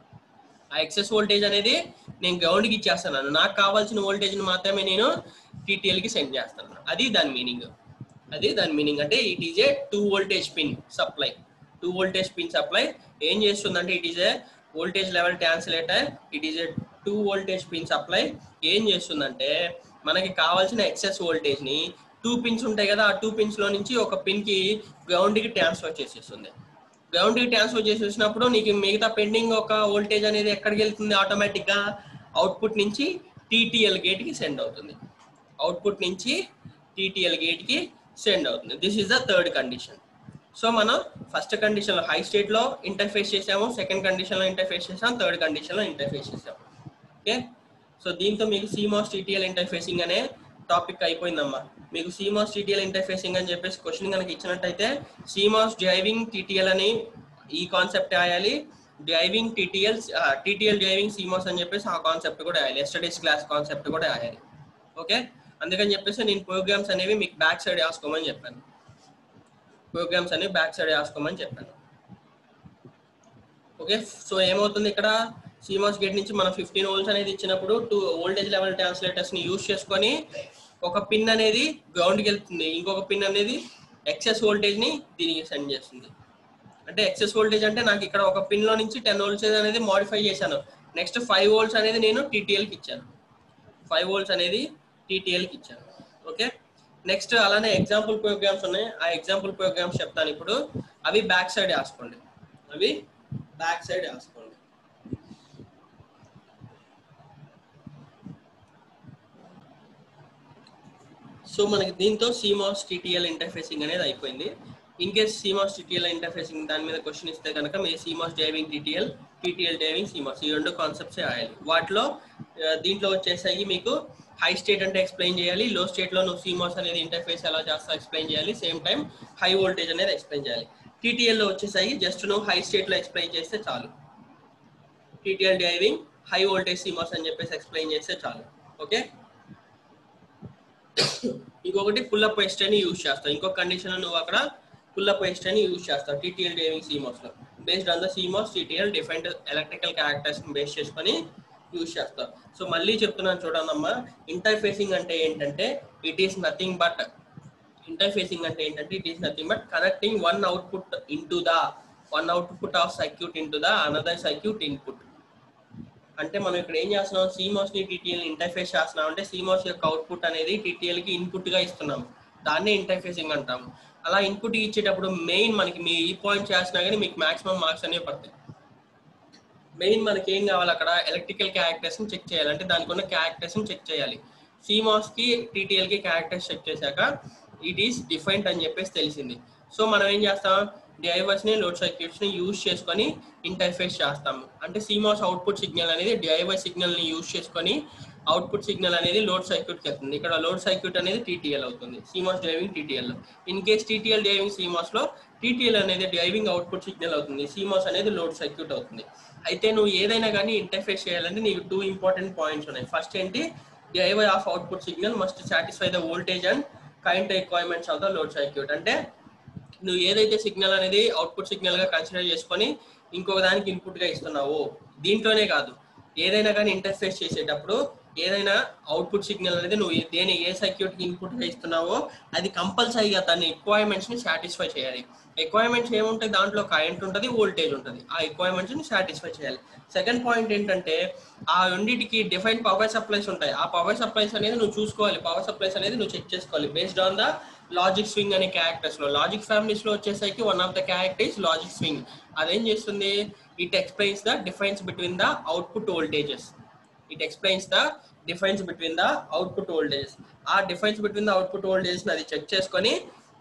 ఆ ఎక్సెస్ వోల్టేజ్ అనేది నేను గ్రౌండ్కి ఇచ్చేస్తున్నాను నాకు కావాల్సిన వోల్టేజ్ని మాత్రమే నేను టీటీఎల్కి సెండ్ చేస్తాను అది దాని మీనింగ్ అది దాని మీనింగ్ అంటే it is a two voltage pin supply two voltage pin supply ఏం చేస్తుందంటే it is a voltage level translator it is a two voltage pin supply ఏం చేస్తుందంటే మనకి కావాల్సిన ఎక్సెస్ వోల్టేజ్ ని టూ పిన్స్ ఉంటాయి కదా ఆ టూ పిన్స్ లో నుంచి ఒక పిన్ కి గ్రౌండ్ కి ట్రాన్స్ఫర్ చేసేస్తుంది గ్రౌండ్ కి ట్రాన్స్ఫర్ చేసేసినప్పుడు నీకు మిగతా పెండింగ్ ఒక వోల్టేజ్ అనేది ఎక్కడికి వెళ్తుంది ఆటోమేటిక్ గా అవుట్పుట్ నుంచి టీటీఎల్ గేట్ కి సెండ్ అవుతుంది అవుట్పుట్ నుంచి టీటీఎల్ గేట్ కి సెండ్ అవుతుంది this is the third condition so మనం ఫస్ట్ కండిషన్ లో హై స్టేట్ లో ఇంటర్ఫేస్ చేసాము సెకండ్ కండిషన్ లో ఇంటర్ఫేస్ చేసాం థర్డ్ కండిషన్ లో ఇంటర్ఫేస్ చేసాం ఓకే సో దీంతో మీకు సిమాస్ టీటీఎల్ ఇంటర్ఫేసింగ్ అనే టాపిక్ అయిపోయిందమ్మా మీకు సిమాస్ టీటీఎల్ ఇంటర్ఫేసింగ్ అని చెప్పేసి క్వశ్చన్ కనుక ఇచ్చినట్టయితే సిమాస్ డ్రైవింగ్ టీటీఎల్ అని ఈ కాన్సెప్ట్ రాయాలి driving TTL TTL driving CMOS అని చెప్పేసి ఆ కాన్సెప్ట్ కూడా రాయాలి ఎస్టడీస్ క్లాస్ కాన్సెప్ట్ కూడా రాయాలి ఓకే అందుకని చెప్పేసి నేను ప్రోగ్రామ్స్ అనేవి మీకు బ్యాక్ సైడ్ రాసుకోమని చెప్పాను ప్రోగ్రామ్స్ అనేవి బ్యాక్ సైడ్ రాసుకోమని చెప్పాను ఓకే సో ఏమవుతుంది ఇక్కడ సిమాస్ గేట్ నుంచి మనం ఫిఫ్టీన్ వోల్ట్స్ అనేది ఇచ్చినప్పుడు టూ వోల్టేజ్ లెవెల్ ట్రాన్స్లేటర్స్ ని యూస్ చేసుకొని ఒక పిన్ అనేది గ్రౌండ్కి వెళ్తుంది ఇంకొక పిన్ అనేది ఎక్సెస్ వోల్టేజ్ ని దీనికి సెండ్ చేస్తుంది అంటే ఎక్సెస్ వోల్టేజ్ అంటే నాకు ఇక్కడ ఒక పిన్ లో నుంచి టెన్ వోల్ట్స్ అనేది మోడిఫై చేశాను నెక్స్ట్ ఫైవ్ వోల్ట్స్ అనేది నేను TTL కి ఇచ్చాను ఫైవ్ వోల్ట్స్ అనేది TTL కి ఇచ్చాను ఓకే నెక్స్ట్ అలానే ఎగ్జాంపుల్ ప్రోగ్రామ్స్ ఉన్నాయి ఆ ఎగ్జాంపుల్ ప్రోగ్రామ్స్ చెప్తాను ఇప్పుడు అవి బ్యాక్ సైడ్ రాసుకోండి అవి బ్యాక్ సైడ్ రాసుకోండి సో మనకి దీంతో సిమాస్ టీటీఎల్ ఇంటర్ఫేసింగ్ అనేది అయిపోయింది in case CMOS TTL interfacing దాని మీద క్వశ్చన్ ఇస్తే కనుక మీ CMOS driving TTL TTL driving CMOS ఈ రెండు కాన్సెప్ట్స్ రాయాలి వాటిలో ఆ, దీంట్లో వచ్చేసరికి మీకు హై స్టేట్ అంటే ఎక్స్ప్లెయిన్ చేయాలి లో స్టేట్ లో నువ్వు సిమాస్ అనేది ఇంటర్ఫేస్ ఎలా చేస్తా ఎక్స్ప్లెయిన్ చేయాలి సేమ్ టైం హై వోల్టేజ్ అనేది ఎక్స్ప్లెయిన్ చేయాలి టీటీఎల్ లో వచ్చేసరికి జస్ట్ నువ్వు హై స్టేట్ లో ఎక్స్ప్లెయిన్ చేస్తే చాలు TTL driving high voltage CMOS అని చెప్పేసి ఎక్స్ప్లెయిన్ చేస్తే చాలు ఓకే ఇంకొకటి పుల్ అప్ వెస్ట్ అని యూజ్ చేస్తావు ఇంకొక కండిషన్ నువ్వు అక్కడ పుల్ అప్ వెస్ట్ అని యూజ్ చేస్తావు టీటీఎల్ డ్రైవింగ్ సీమాస్ లో based on the CMOS TTL different electrical characters base చేసుకొని యూజ్ చేస్తావు సో మళ్ళీ చెప్తున్నాను చూడండమ్మా ఇంటర్ఫేసింగ్ అంటే ఏంటంటే it is nothing but interfacing అంటే ఏంటంటే it is nothing but connecting one output in the one output of circuit in the another circuit input అంటే మనం ఇక్కడ ఏం చేస్తున్నాం CMOS ని టీటీఎల్ ఇంటర్ఫేస్ చేస్తున్నాం అంటే CMOS యొక్క అవుట్పుట్ అనేది టీటీఎల్ కి ఇన్పుట్ గా ఇస్తున్నాం దాన్నే ఇంటర్ఫేసింగ్ అంటాం అలా ఇన్పుట్ ఇచ్చేటప్పుడు మెయిన్ మనకి మీ ఈ పాయింట్ చేసినా కానీ మీకు మాక్సిమం మార్క్స్ అనేవి పడతాయి మెయిన్ మనకి ఏం కావాలి అక్కడ ఎలక్ట్రికల్ క్యారెక్టర్స్ ని చెక్ చేయాలి అంటే దానికి ఉన్న క్యారెక్టర్స్ ని చెక్ చేయాలి సిమాస్ కి టీటీఎల్ కి క్యారెక్టర్స్ చెక్ చేశాక ఇట్ ఈస్ డిఫైన్డ్ అని చెప్పేసి తెలిసింది సో మనం ఏం చేస్తాం డిఐవర్స్ ని లోడ్ సర్క్యూట్స్ ని యూజ్ చేసుకొని ఇంటర్ఫేస్ చేస్తాము అంటే సిమాస్ అవుట్పుట్ సిగ్నల్ అనేది డిఐవై సిగ్నల్ ని యూజ్ చేసుకొని అవుట్పుట్ సిగ్నల్ అనేది లోడ్ సర్క్యూట్ కి వెళ్తుంది ఇక్కడ లోడ్ సర్క్యూట్ అనేది టీటీఎల్ అవుతుంది CMOS driving TTL in case TTL driving CMOS లో టీటీఎల్ అనేది డ్రైవింగ్ అవుట్పుట్ సిగ్నల్ అవుతుంది సిమాస్ అనేది లోడ్ సర్క్యూట్ అవుతుంది అయితే నువ్వు ఏదైనా కానీ ఇంటర్ఫేస్ చేయాలంటే నీకు టూ ఇంపార్టెంట్ పాయింట్స్ ఉన్నాయి ఫస్ట్ ఏంటి driver of output signal must satisfy the voltage and current requirements of the load circuit అంటే నువ్వు ఏదైతే సిగ్నల్ అనేది అవుట్పుట్ సిగ్నల్ గా కన్సిడర్ చేసుకొని ఇంకొక దానికి ఇన్పుట్ గా ఇస్తున్నావో దీంట్లోనే కాదు ఏదైనా కానీ ఇంటర్ఫేస్ చేసేటప్పుడు ఏదైనా అవుట్పుట్ సిగ్నల్ అనేది నువ్వు దేని ఏ సర్క్యూట్ కి ఇన్పుట్ గా ఇస్తున్నావో అది కంపల్సరీగా దాని రిక్వైర్మెంట్స్ ని సాటిస్ఫై చేయాలి రిక్వైర్మెంట్స్ ఏముంటాయి దాంట్లో కరెంట్ ఉంటుంది వోల్టేజ్ ఉంటుంది ఆ రిక్వైర్మెంట్స్ ని సాటిస్ఫై చేయాలి సెకండ్ పాయింట్ ఏంటంటే ఆ రెండింటికి డిఫైన్ పవర్ సప్లైస్ ఉంటాయి ఆ పవర్ సప్లైస్ అనేది నువ్వు చూసుకోవాలి పవర్ సప్లైస్ అనేది నువ్వు చెక్ చేసుకోవాలి based on the logic swing అనే క్యారెక్టర్స్ లో లాజిక్ ఫ్యామిలీస్ లో వచ్చేసరికి one of the characters logic swing అదేం చేస్తుంది it explains the difference between the output voltages it explains the difference between the output voltage ఆ difference between the output voltage అది check చేసుకొని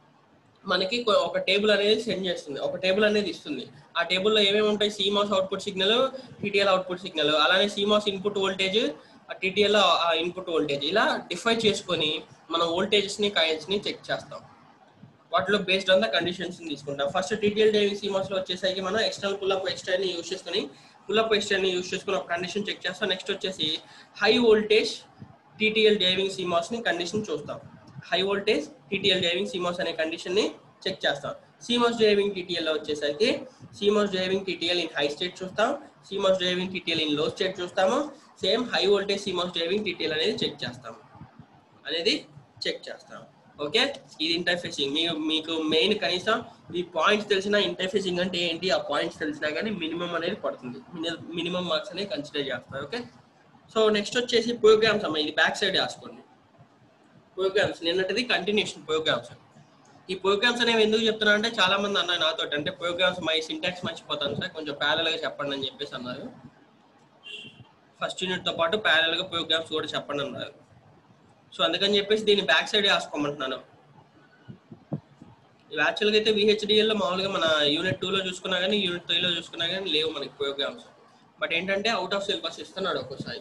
మనకి కొ- ఒక టేబుల్ అనేది సెండ్ చేస్తుంది ఒక టేబుల్ అనేది ఇస్తుంది ఆ టేబుల్లో ఏమేమి ఉంటాయి CMOS output signal TTL output signal అలానే CMOS input voltage TTL input voltage ఇలా డిఫైన్ చేసుకొని మనం వోల్టేజెస్ ని కరెంట్స్ ని చెక్ చేస్తాం వాటిలో బేస్డ్ ఆన్ ద కండిషన్స్ తీసుకుంటాం ఫస్ట్ టీటీఎల్ డేవింగ్ సీమాస్ లో వచ్చేసరికి మనం ఎక్స్టర్నల్ పుల్ అప్ ఎక్స్టర్ ని యూస్ చేసుకుని పుల్ అప్ ఎక్స్టర్ ని యూస్ చేసుకుని ఒక కండిషన్ చెక్ చేస్తాం నెక్స్ట్ వచ్చేసి high voltage TTL driving CMOS ని కండిషన్ చూస్తాం high voltage TTL driving CMOS అనే కండిషన్ ని చెక్ చేస్తాం సీమాస్ డ్రైవింగ్ టీటీఎల్ లో వచ్చేసరికి CMOS driving TTL in high state చూస్తాం CMOS driving TTL in low state చూస్తాము same high voltage CMOS driving TTL అనేది చెక్ చేస్తాము అనేది చెక్ చేస్తాం ఓకే ఇది ఇంటర్ఫేసింగ్ మీకు మీకు మెయిన్ కనీసం ఈ పాయింట్స్ తెలిసిన ఇంటర్ఫేసింగ్ అంటే ఏంటి ఆ పాయింట్స్ తెలిసినా కానీ మినిమం అనేది పడుతుంది మినిమం మార్క్స్ అనేది కన్సిడర్ చేస్తారు ఓకే సో నెక్స్ట్ వచ్చేసి ప్రోగ్రామ్స్ అమ్మ ఇది బ్యాక్ సైడ్ రాసుకోండి ప్రోగ్రామ్స్ నిన్నటిది కంటిన్యూషన్ ప్రోగ్రామ్స్ ఈ ప్రోగ్రామ్స్ అనేవి ఎందుకు చెప్తున్నా అంటే చాలా మంది అన్నారు నాతో అంటే ప్రోగ్రామ్స్ మై సింటాక్స్ మర్చిపోతాను సార్ కొంచెం ప్యారల్ గా చెప్పండి అని చెప్పేసి అన్నారు ఫస్ట్ యూనిట్ తో పాటు ప్యారల్ గా ప్రోగ్రామ్స్ కూడా చెప్పండి అన్నారు సో అందుకని చెప్పేసి దీన్ని బ్యాక్ సైడ్ రాసుకోమంటున్నాను ఇవి యాక్చువల్గా అయితే విహెచ్డిఎల్ లో మామూలుగా మన యూనిట్ టూ లో చూసుకున్నా కానీ యూనిట్ త్రీ లో చూసుకున్నా కానీ లేవు మనకి ప్రోగ్రామ్స్ బట్ ఏంటంటే అవుట్ ఆఫ్ సిలబస్ ఇస్తున్నాడు ఒక్కోసారి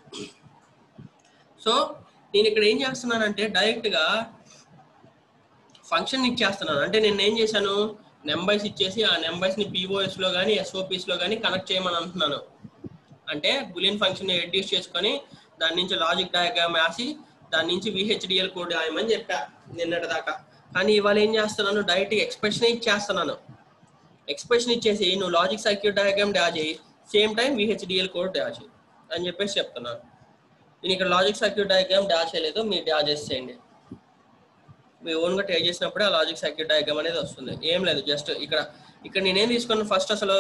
సో నేను ఇక్కడ ఏం చేస్తున్నానంటే డైరెక్ట్ గా ఫంక్షన్ ఇచ్చేస్తున్నాను అంటే నేను ఏం చేశాను నెంబర్స్ ఇచ్చేసి ఆ నెంబర్స్ ని పిఓఎస్ లో కానీ ఎస్ఓపిస్ లో కానీ కనెక్ట్ చేయమని అంటున్నాను అంటే బులియన్ ఫంక్షన్ ని రెడ్యూస్ చేసుకొని దాని నుంచి లాజిక్ డయాగ్రామ్ రాసి దాని నుంచి విహెచ్డిఎల్ కోడ్ రాయమని చెప్పా నిన్నటి దాకా కానీ ఇవాళ ఏం చేస్తున్నాను డైరెక్ట్ ఎక్స్ప్రెషన్ ఇచ్చేస్తున్నాను ఎక్స్ప్రెషన్ ఇచ్చేసి నువ్వు లాజిక్ సర్క్యూట్ డయాగ్రామ్ డ్రా చేయి same time VHDL code draw చేయి అని చెప్పేసి చెప్తున్నాను నేను ఇక్కడ లాజిక్ సర్క్యూట్ డయాగ్రామ్ డ్రా చేయలేదు మీరు డ్రా చేసేయండి మీ ఓన్గా ట్రై చేసినప్పుడే ఆ లాజిక్ సర్క్యూట్ డయాగ్రామ్ అనేది వస్తుంది ఏం లేదు జస్ట్ ఇక్కడ ఇక్కడ నేనేం తీసుకున్నాను ఫస్ట్ అసలు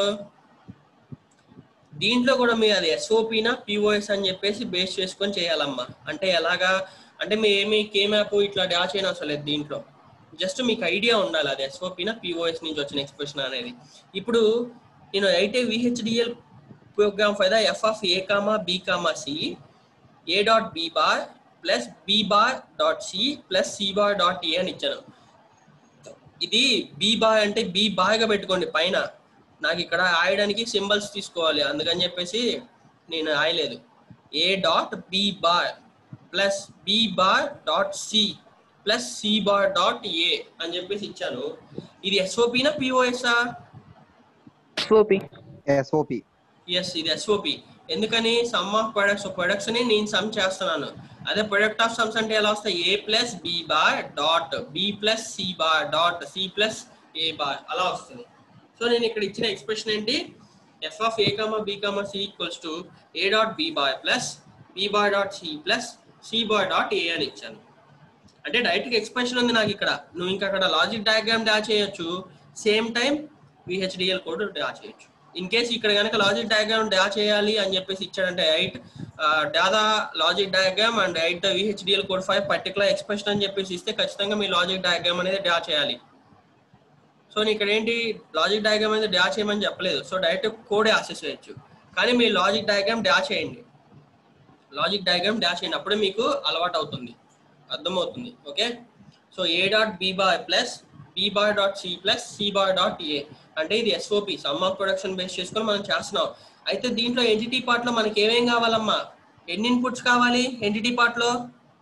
దీంట్లో కూడా మీరు అది ఎస్ఓపినా పిఓఎస్ అని చెప్పేసి బేస్ చేసుకొని చేయాలమ్మా అంటే ఎలాగా అంటే మీ ఏమి కే మ్యాప్ ఇట్లా డ్రా చేయడం అసలు లేదు దీంట్లో జస్ట్ మీకు ఐడియా ఉండాలి అది ఎస్ఓపినా పిఓఎస్ నుంచి వచ్చిన ఎక్స్ప్రెషన్ అనేది ఇప్పుడు నేను అయితే VHDL program for the F of A comma B comma C A dot B bar plus B bar dot C plus C bar dot A అని ఇచ్చాను ఇది బి బార్ అంటే బి బార్గా పెట్టుకోండి పైన నాకు ఇక్కడ ఆయడానికి సింబల్స్ తీసుకోవాలి అందుకని చెప్పేసి నేను ఆయలేదు A dot B bar plus B bar dot C plus C bar dot A అని చెప్పేసి ఇచ్చాను ఇది ఎస్ఓపినా పిఓఎస్ఆ ఎస్ఓపి ఎస్ఓపి ఎస్ ఇది ఎస్ఓపి ఎందుకని సమ్ ఆఫ్ ప్రొడక్ట్స్ ప్రొడక్ట్స్ ని నేను సమ్ చేస్తున్నాను అదే ప్రొడక్ట్ ఆఫ్ సమ్స్ అంటే ఎలా వస్తాయి A plus B bar dot B plus C bar dot C plus A bar అలా వస్తుంది సో నేను ఇక్కడ ఇచ్చిన ఎక్స్ప్రెషన్ ఏంటి F of A comma B comma C equals to A dot B bar plus B bar dot C plus C bar dot A అని ఇచ్చాను అంటే direct expression ఉంది నాకు ఇక్కడ నువ్వు ఇంకా అక్కడ లాజిక్ డయాగ్రామ్ డ్రా చేయొచ్చు same time VHDL code draw చేయొచ్చు ఇన్ కేస్ ఇక్కడ కనుక లాజిక్ డయాగ్రామ్ డ్రా చేయాలి అని చెప్పేసి ఇచ్చాడంటే ఎయిట్ డాదా logic diagram and eight the VHDL code five particular expression అని చెప్పేసి ఇస్తే ఖచ్చితంగా మీ లాజిక్ డయాగ్రామ్ అనేది డ్రా చేయాలి సో నేను ఇక్కడ ఏంటి లాజిక్ డయాగ్రామ్ అనేది డ్రా చేయమని చెప్పలేదు సో డైరెక్ట్ కోడే యాక్సెస్ చేయొచ్చు కానీ మీ లాజిక్ డయాగ్రామ్ డ్రా చేయండి లాజిక్ డయాగ్రామ్ డ్రా చేయండి అప్పుడే మీకు అలవాటు అవుతుంది అర్థమవుతుంది okay so A dot B bar plus B bar dot C plus C bar dot A అంటే ఇది SOP sum of production base చేసుకొని మనం చేస్తున్నాం అయితే దీంట్లో ఎంటిటీ పార్ట్ లో మనకి ఏమేం కావాలమ్మా ఎన్ని ఇన్పుట్స్ కావాలి ఎంటిటీ పార్ట్ లో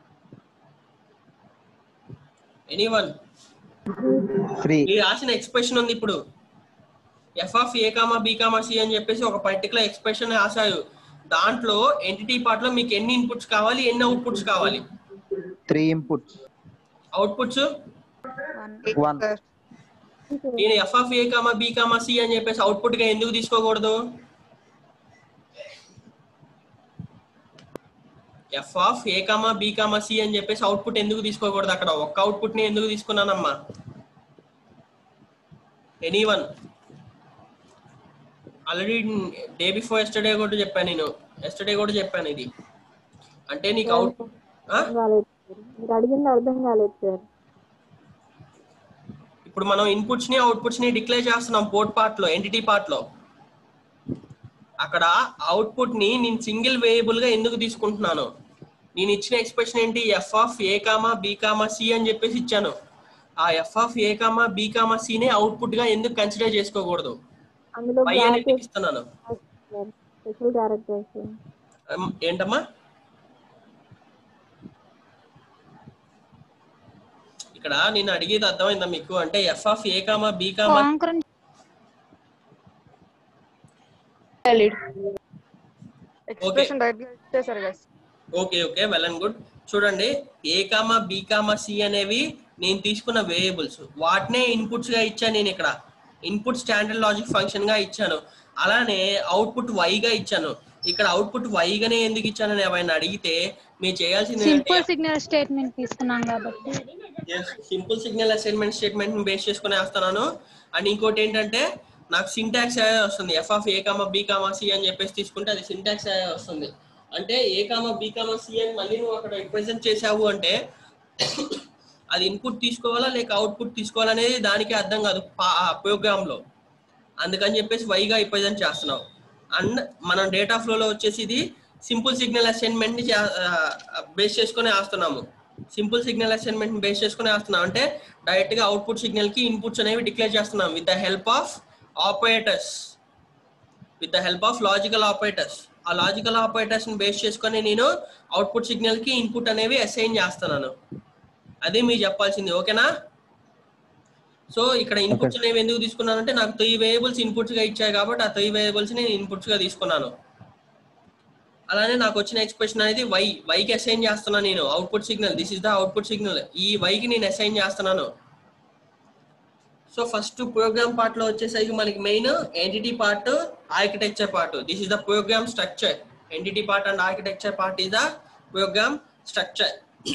ఎనీ వన్ త్రీ ఈ రాసిన ఎక్స్ప్రెషన్ ఉంది ఇప్పుడు F of A comma B comma C అని చెప్పేసి ఒక పర్టికులర్ ఎక్స్ప్రెషన్ రాశారు దాంట్లో ఎంటిటీ పార్ట్ లో మీకు ఎన్ని ఇన్పుట్స్ కావాలి ఎన్ని అవుట్పుట్స్ కావాలి త్రీ ఇన్పుట్స్ అవుట్పుట్స్ వన్ నేను F of A comma B comma C అని చెప్పేసి అవుట్పుట్ గా ఎందుకు తీసుకోకూడదు F of A comma B comma C అని చెప్పేసి అవుట్పుట్ ఎందుకు తీసుకోకూడదు అక్కడ ఒక్క అవుట్పుట్ ని ఎందుకు తీసుకున్నానమ్మా any one already day before yesterday కూడా చెప్పాను నేను ఎస్టర్డే కూడా చెప్పాను ఇది అంటే నీకు అవుట్ అర్థం కాలేదు సార్ మీరు అడిగింది అర్థం కాలేదు సార్ ఇప్పుడు మనం ఇన్పుట్స్ ని అవుట్పుట్స్ ని డిక్లేర్ చేస్తున్నాం పోర్ట్ పార్ట్ లో ఎంటిటీ పార్ట్ లో అక్కడ అవుట్పుట్ ని నేను సింగిల్ వేరియబుల్ గా ఎందుకు తీసుకుంటున్నాను నేను ఇచ్చిన ఎక్స్ప్రెషన్ ఏంటి F of A comma B comma C అని చెప్పేసి ఇచ్చాను ఆ F of A comma B comma C నే అవుట్పుట్ గా ఎందుకు కన్సిడర్ చేసుకోకూడదు అందులో వై అని ఎందుకు ఇస్తున్నాను స్పెషల్ క్యారెక్టర్స్ అమ్, ఏంటమ్మా ఇక్కడ నేను అడిగేది అర్థమైందా మీకు అంటే F of A comma B comma expression direct గా ఇచ్చేసారు guys okay okay well and good చూడండి A comma B comma C అనేవి నేను తీసుకున్న వేరియబుల్స్ వాటినే ఇన్పుట్స్ గా ఇచ్చాను నేను ఇక్కడ ఇన్పుట్ స్టాండర్డ్ లాజిక్ ఫంక్షన్ గా ఇచ్చాను అలానే అవుట్పుట్ వై గా ఇచ్చాను ఇక్కడ అవుట్పుట్ వై గానే ఎందుకు ఇచ్చానని ఎవరైనా అడిగితే మీరు చేయాల్సింది సింపుల్ సిగ్నల్ స్టేట్మెంట్ తీసుకున్నాం కాబట్టి simple signal assignment statement base చేసుకుని వేస్తున్నాను అండ్ ఇంకోటి ఏంటంటే నాకు సింటాక్స్ వస్తుంది F of A comma B comma C అని చెప్పేసి తీసుకుంటే అది సింటాక్స్ వస్తుంది అంటే A comma B comma C అని మళ్ళీ నువ్వు అక్కడ రిప్రజెంట్ చేసావు అంటే అది ఇన్పుట్ తీసుకోవాలా లేక అవుట్పుట్ తీసుకోవాలనేది దానికి అర్థం కాదు ప్రోగ్రామ్ లో అందుకని చెప్పేసి వైగా రిప్రజెంట్ చేస్తున్నావు అండ్ మనం డేటా ఫ్లోలో వచ్చేసి ఇది సింపుల్ సిగ్నల్ అసైన్మెంట్ ని బేస్ చేసుకుని వేస్తున్నాము సింపుల్ సిగ్నల్ అసైన్మెంట్ బేస్ చేసుకుని వేస్తున్నాం అంటే డైరెక్ట్ గా అవుట్పుట్ సిగ్నల్ కి ఇన్పుట్స్ అనేవి డిక్లేర్ చేస్తున్నాం with the help of operators with the help of logical operators ఆ లాజికల్ ఆపరేటర్స్ ని బేస్ చేసుకొని నేను అవుట్పుట్ సిగ్నల్ కి ఇన్పుట్ అనేవి అసైన్ చేస్తున్నాను అది మీరు చెప్పాల్సింది ఓకేనా సో ఇక్కడ ఇన్పుట్స్ అనేవి ఎందుకు తీసుకున్నానంటే నాకు త్రీ వేరియబుల్స్ ఇన్పుట్స్ గా ఇచ్చాయి కాబట్టి ఆ త్రీ వేరియబుల్స్ ని ఇన్పుట్స్ గా తీసుకున్నాను అలానే నాకు వచ్చిన ఎక్స్ప్రెషన్ అనేది వై వైకి అసైన్ చేస్తున్నాను నేను output signal this is the output signal ఈ వైకి నేను అసైన్ చేస్తున్నాను సో ఫస్ట్ ప్రోగ్రామ్ పార్ట్ లో వచ్చేసరికి మనకి main entity part architecture part this is the program structure entity part and architecture part is the program structure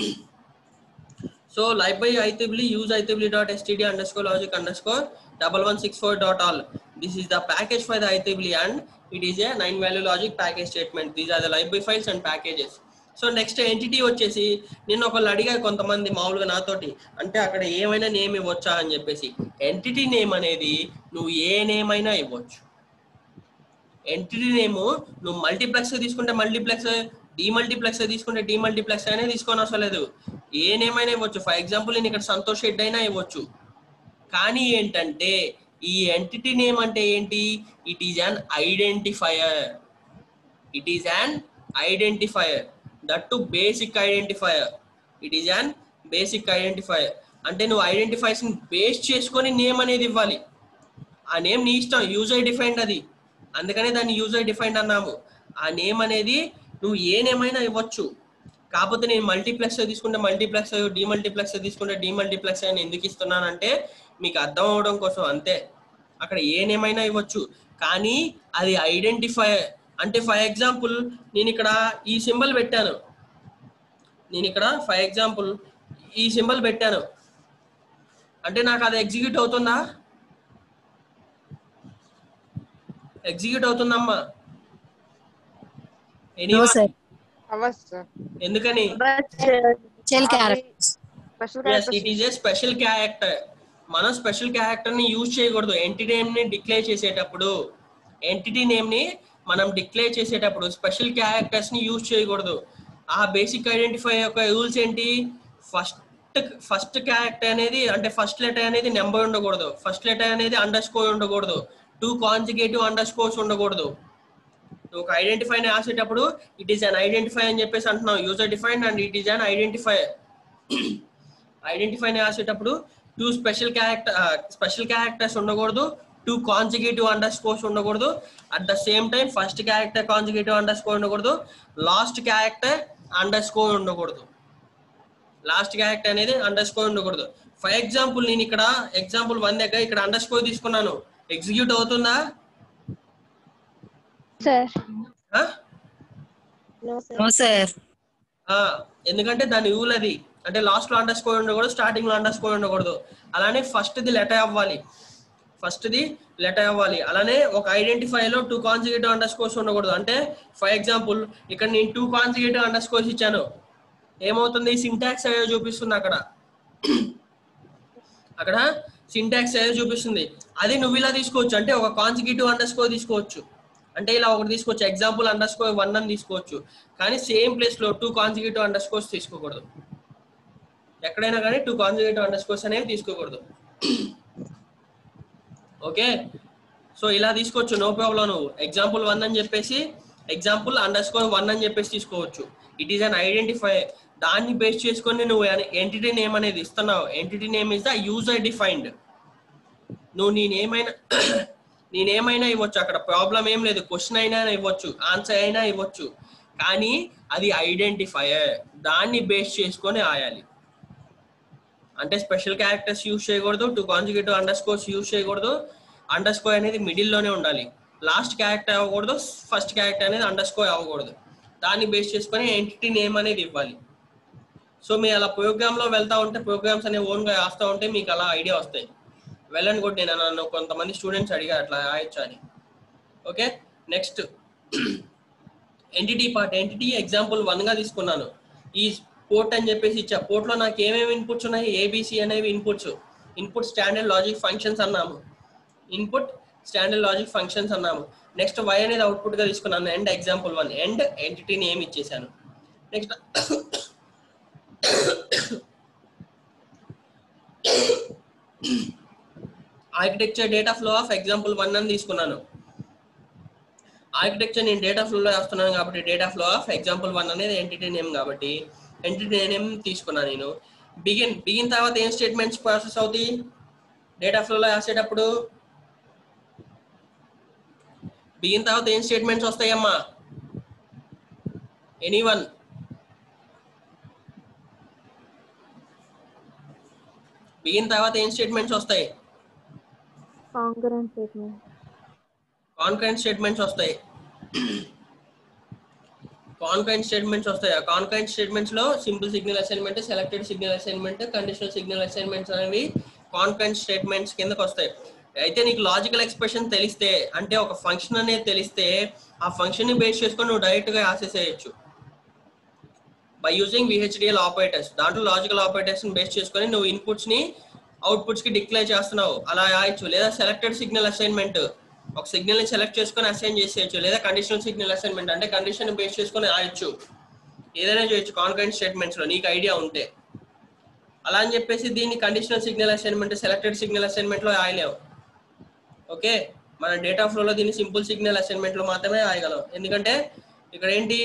so library IEEE use IEEE dot std underscore logic underscore double one six four dot all this is the package for the IEEE and it is a nine value logic package statement these are the library files and packages so next entity వచ్చేసి నేను ఒకళ్ళు అడిగారు కొంతమంది మామూలుగా నాతోటి అంటే అక్కడ ఏమైనా నేమ్ ఇవ్వచ్చా అని చెప్పేసి ఎంటిటీ నేమ్ అనేది నువ్వు ఏ నేమ్ అయినా ఇవ్వచ్చు ఎంటిటీ నేమ్ నువ్వు మల్టీప్లెక్స్ తీసుకుంటే మల్టీప్లెక్స్ డిమల్టీప్లెక్స్ తీసుకుంటే డిమల్టీప్లెక్స్ అయినా తీసుకొని అవసరం లేదు ఏ నేమ్ అయినా ఇవ్వచ్చు ఫర్ ఎగ్జాంపుల్ నేను ఇక్కడ సంతోష్ రెడ్డి అయినా ఇవ్వచ్చు కానీ ఏంటంటే ఈ ఎంటిటీ నేమ్ అంటే ఏంటి it is an identifier it is an identifier that to basic identifier it is an basic identifier అంటే నువ్వు ఐడెంటిఫైర్స్ బేస్ చేసుకొని నేమ్ అనేది ఇవ్వాలి ఆ నేమ్ నీ ఇష్టం యూజర్ డిఫైన్డ్ అది అందుకనే దాన్ని యూజర్ డిఫైన్డ్ అన్నాము ఆ నేమ్ అనేది నువ్వు ఏ నేమ్ అయినా ఇవ్వచ్చు కాకపోతే నేను మల్టీప్లెక్స్ తీసుకుంటే మల్టీప్లెక్స్ డిమల్టీప్లెక్స్ తీసుకుంటే డిమల్టీప్లెక్స్ అని ఎందుకు ఇస్తున్నానంటే మీకు అర్థం అవడం కోసం అంతే అక్కడ ఏ నేమ్ అయినా ఇవ్వచ్చు కానీ అది ఐడెంటిఫై అంటే ఫర్ ఎగ్జాంపుల్ నేను ఇక్కడ ఈ సింబల్ పెట్టాను నేను ఇక్కడ ఫర్ ఎగ్జాంపుల్ ఈ సింబల్ పెట్టాను అంటే నాకు అది ఎగ్జిక్యూట్ అవుతుందా ఎగ్జిక్యూట్ అవుతుందమ్మా నో Anyone? సార్ అవ్వచ్చు సార్ ఎందుకని special character special yes it is a special character మనం స్పెషల్ క్యారెక్టర్ ని యూజ్ చేయకూడదు ఎంటిటీ నేమ్ ని డిక్లేర్ చేసేటప్పుడు ఎంటిటీ నేమ్ ని మనం డిక్లేర్ చేసేటప్పుడు స్పెషల్ క్యారెక్టర్స్ ని యూజ్ చేయకూడదు ఆ బేసిక్ ఐడెంటిఫై యొక్క రూల్స్ ఏంటి ఫస్ట్ ఫస్ట్ క్యారెక్టర్ అనేది అంటే ఫస్ట్ లెటర్ అనేది నెంబర్ ఉండకూడదు ఫస్ట్ లెటర్ అనేది అండర్ స్కోర్ ఉండకూడదు టూ కాన్జిగేటివ్ అండర్ స్కోర్స్ ఉండకూడదు నువ్వు ఒక ఐడెంటిఫై రాసేటప్పుడు ఇట్ ఈస్ అన్ ఐడెంటిఫై అని చెప్పేసి అంటున్నావు user define and it is an identify identify రాసేటప్పుడు two special character special characters ఉండకూడదు టూ కాన్జిగేటివ్ అండర్ స్కోర్స్ ఉండకూడదు at the same time first character conjugative underscore ఉండకూడదు last character underscore ఉండకూడదు last character అనేది underscore ఉండకూడదు for example నేను ఇక్కడ example one దగ్గర ఇక్కడ అండర్ స్కోర్ తీసుకున్నాను ఎగ్జిక్యూట్ అవుతుందా సార్ ఆ? నో సార్ ఆ, ఎందుకంటే దాని రూల్ అది అంటే లాస్ట్ లో అండర్ స్కోర్ ఉండకూడదు స్టార్టింగ్ లో అండర్ స్కోర్ ఉండకూడదు అలానే ఫస్ట్ ది లెటర్ అవ్వాలి ఫస్ట్ ది లెటర్ అవ్వాలి అలానే ఒక ఐడెంటిఫై లో టూ కాన్సిగేటివ్ అండర్ స్కోర్స్ ఉండకూడదు అంటే ఫర్ ఎగ్జాంపుల్ ఇక్కడ నేను టూ కాన్సిగేటివ్ అండర్ స్కోర్స్ ఇచ్చాను ఏమవుతుంది సింటాక్స్ అయ్యో చూపిస్తుంది అక్కడ అక్కడ సింటాక్స్ అయ్యో చూపిస్తుంది అది నువ్వు ఇలా తీసుకోవచ్చు అంటే ఒక కాన్సిక్యూటివ్ అండర్ స్కోర్ తీసుకోవచ్చు అంటే ఇలా ఒకటి తీసుకోవచ్చు ఎగ్జాంపుల్ అండర్ స్కోర్ వన్ అని తీసుకోవచ్చు కానీ సేమ్ ప్లేస్ లో టూ కాన్సిక్యూటివ్ అండర్ స్కోర్స్ తీసుకోకూడదు ఎక్కడైనా కానీ టూ కాన్సిక్యూటివ్ అండర్ స్కోర్స్ అనేవి తీసుకోకూడదు ఓకే సో ఇలా తీసుకోవచ్చు నో ప్రాబ్లం నువ్వు ఎగ్జాంపుల్ వన్ అని చెప్పేసి ఎగ్జాంపుల్ అండర్ స్కోర్ వన్ అని చెప్పేసి తీసుకోవచ్చు ఇట్ ఈస్ అన్ ఐడెంటిఫై దాన్ని బేస్ చేసుకొని నువ్వు ఎంటిటీ నేమ్ అనేది ఇస్తున్నావు entity name is the user defined నువ్వు నేనేమైనా నేనేమైనా ఇవ్వచ్చు అక్కడ ప్రాబ్లం ఏం లేదు క్వశ్చన్ అయినా ఇవ్వచ్చు ఆన్సర్ అయినా ఇవ్వచ్చు కానీ అది ఐడెంటిఫైయర్ దాన్ని బేస్ చేసుకొని ఆయాలి అంటే స్పెషల్ క్యారెక్టర్స్ యూజ్ చేయకూడదు two conjugative underscores use చేయకూడదు అండర్ స్కోర్ అనేది మిడిల్ లోనే ఉండాలి లాస్ట్ క్యారెక్టర్ అవ్వకూడదు ఫస్ట్ క్యారెక్టర్ అనేది అండర్ స్కోర్ అవ్వకూడదు దాన్ని బేస్ చేసుకొని ఎంటిటీ నేమ్ అనేది ఇవ్వాలి సో మీరు అలా ప్రోగ్రామ్ లో వెళ్తా ఉంటే ప్రోగ్రామ్స్ అనేవి ఓన్ గా రాస్తా ఉంటే మీకు అలా ఐడియా వస్తాయి వెళ్ళండి కూడా నేను నన్ను కొంతమంది స్టూడెంట్స్ అడిగారు అట్లా రాయొచ్చు అని okay next entity part entity example one గా తీసుకున్నాను ఈ పోర్ట్ అని చెప్పేసి ఇచ్చా పోర్ట్ లో నాకు ఏమేమి ఇన్పుట్స్ ఉన్నాయి ఏబిసి అనేవి inputs input standard logic functions అన్నాము ఇన్పుట్ స్టాండర్డ్ లాజిక్ ఫంక్షన్స్ అన్నాము నెక్స్ట్ వై అనేది అవుట్పుట్ గా తీసుకున్నాను ఎండ్ ఎగ్జాంపుల్ వన్ ఎండ్ ఎంటిటీని ఏమి ఇచ్చేసాను next architecture data flow of example one అని తీసుకున్నాను ఆర్కిటెక్చర్ నేను డేటా ఫ్లోలో వేస్తున్నాను కాబట్టి data flow of example one అనేది ఎంటిటీ నేమ్ కాబట్టి ఎంటిటీ నేమ్ తీసుకున్నాను నేను బిగిన్ బిగిన్ తర్వాత ఏం స్టేట్మెంట్స్ ప్రాసెస్ అవుతాయి డేటా ఫ్లోలో రాసేటప్పుడు బిగిన్ తర్వాత ఏం స్టేట్మెంట్స్ వస్తాయమ్మా ఎనీ వన్ బిగిన్ తర్వాత ఏం స్టేట్మెంట్స్ వస్తాయి కాంకరెంట్ స్టేట్మెంట్ కాన్కరెంట్ స్టేట్మెంట్స్ వస్తాయి కాన్కరెంట్ స్టేట్మెంట్స్ వస్తాయి ఆ కాన్కరెంట్ స్టేట్మెంట్స్ లో simple signal assignment selected signal assignment conditional signal assignments అనేవి కాన్కరెంట్ స్టేట్మెంట్స్ కిందకి వస్తాయి అయితే నీకు లాజికల్ ఎక్స్ప్రెషన్ తెలిస్తే అంటే ఒక ఫంక్షన్ అనేది తెలిస్తే ఆ ఫంక్షన్ ని బేస్ చేసుకొని నువ్వు డైరెక్ట్ గా access by using VHDL operators దాంట్లో లాజికల్ ఆపరేటర్స్ ని బేస్ చేసుకొని నువ్వు ఇన్పుట్స్ ని అవుట్పుట్స్ కి డిక్లేర్ చేస్తున్నావు అలా రాయొచ్చు లేదా సెలెక్టెడ్ సిగ్నల్ అసైన్మెంట్ ఒక సిగ్నల్ ని సెలెక్ట్ చేసుకొని అసైన్ చేసేయచ్చు లేదా కండిషనల్ సిగ్నల్ అసైన్మెంట్ అంటే కండిషన్ బేస్ చేసుకొని రాయొచ్చు ఏదైనా చేయొచ్చు కాన్కరెంట్ స్టేట్మెంట్స్ లో నీకు ఐడియా ఉంటే అలా అని చెప్పేసి దీన్ని conditional signal assignment selected signal assignment లో రాయలేవు ఓకే మన డేటా ఫ్లోలో దీన్ని సింపుల్ సిగ్నల్ అసైన్మెంట్ లో మాత్రమే రాయగలం ఎందుకంటే ఇక్కడ ఏంటి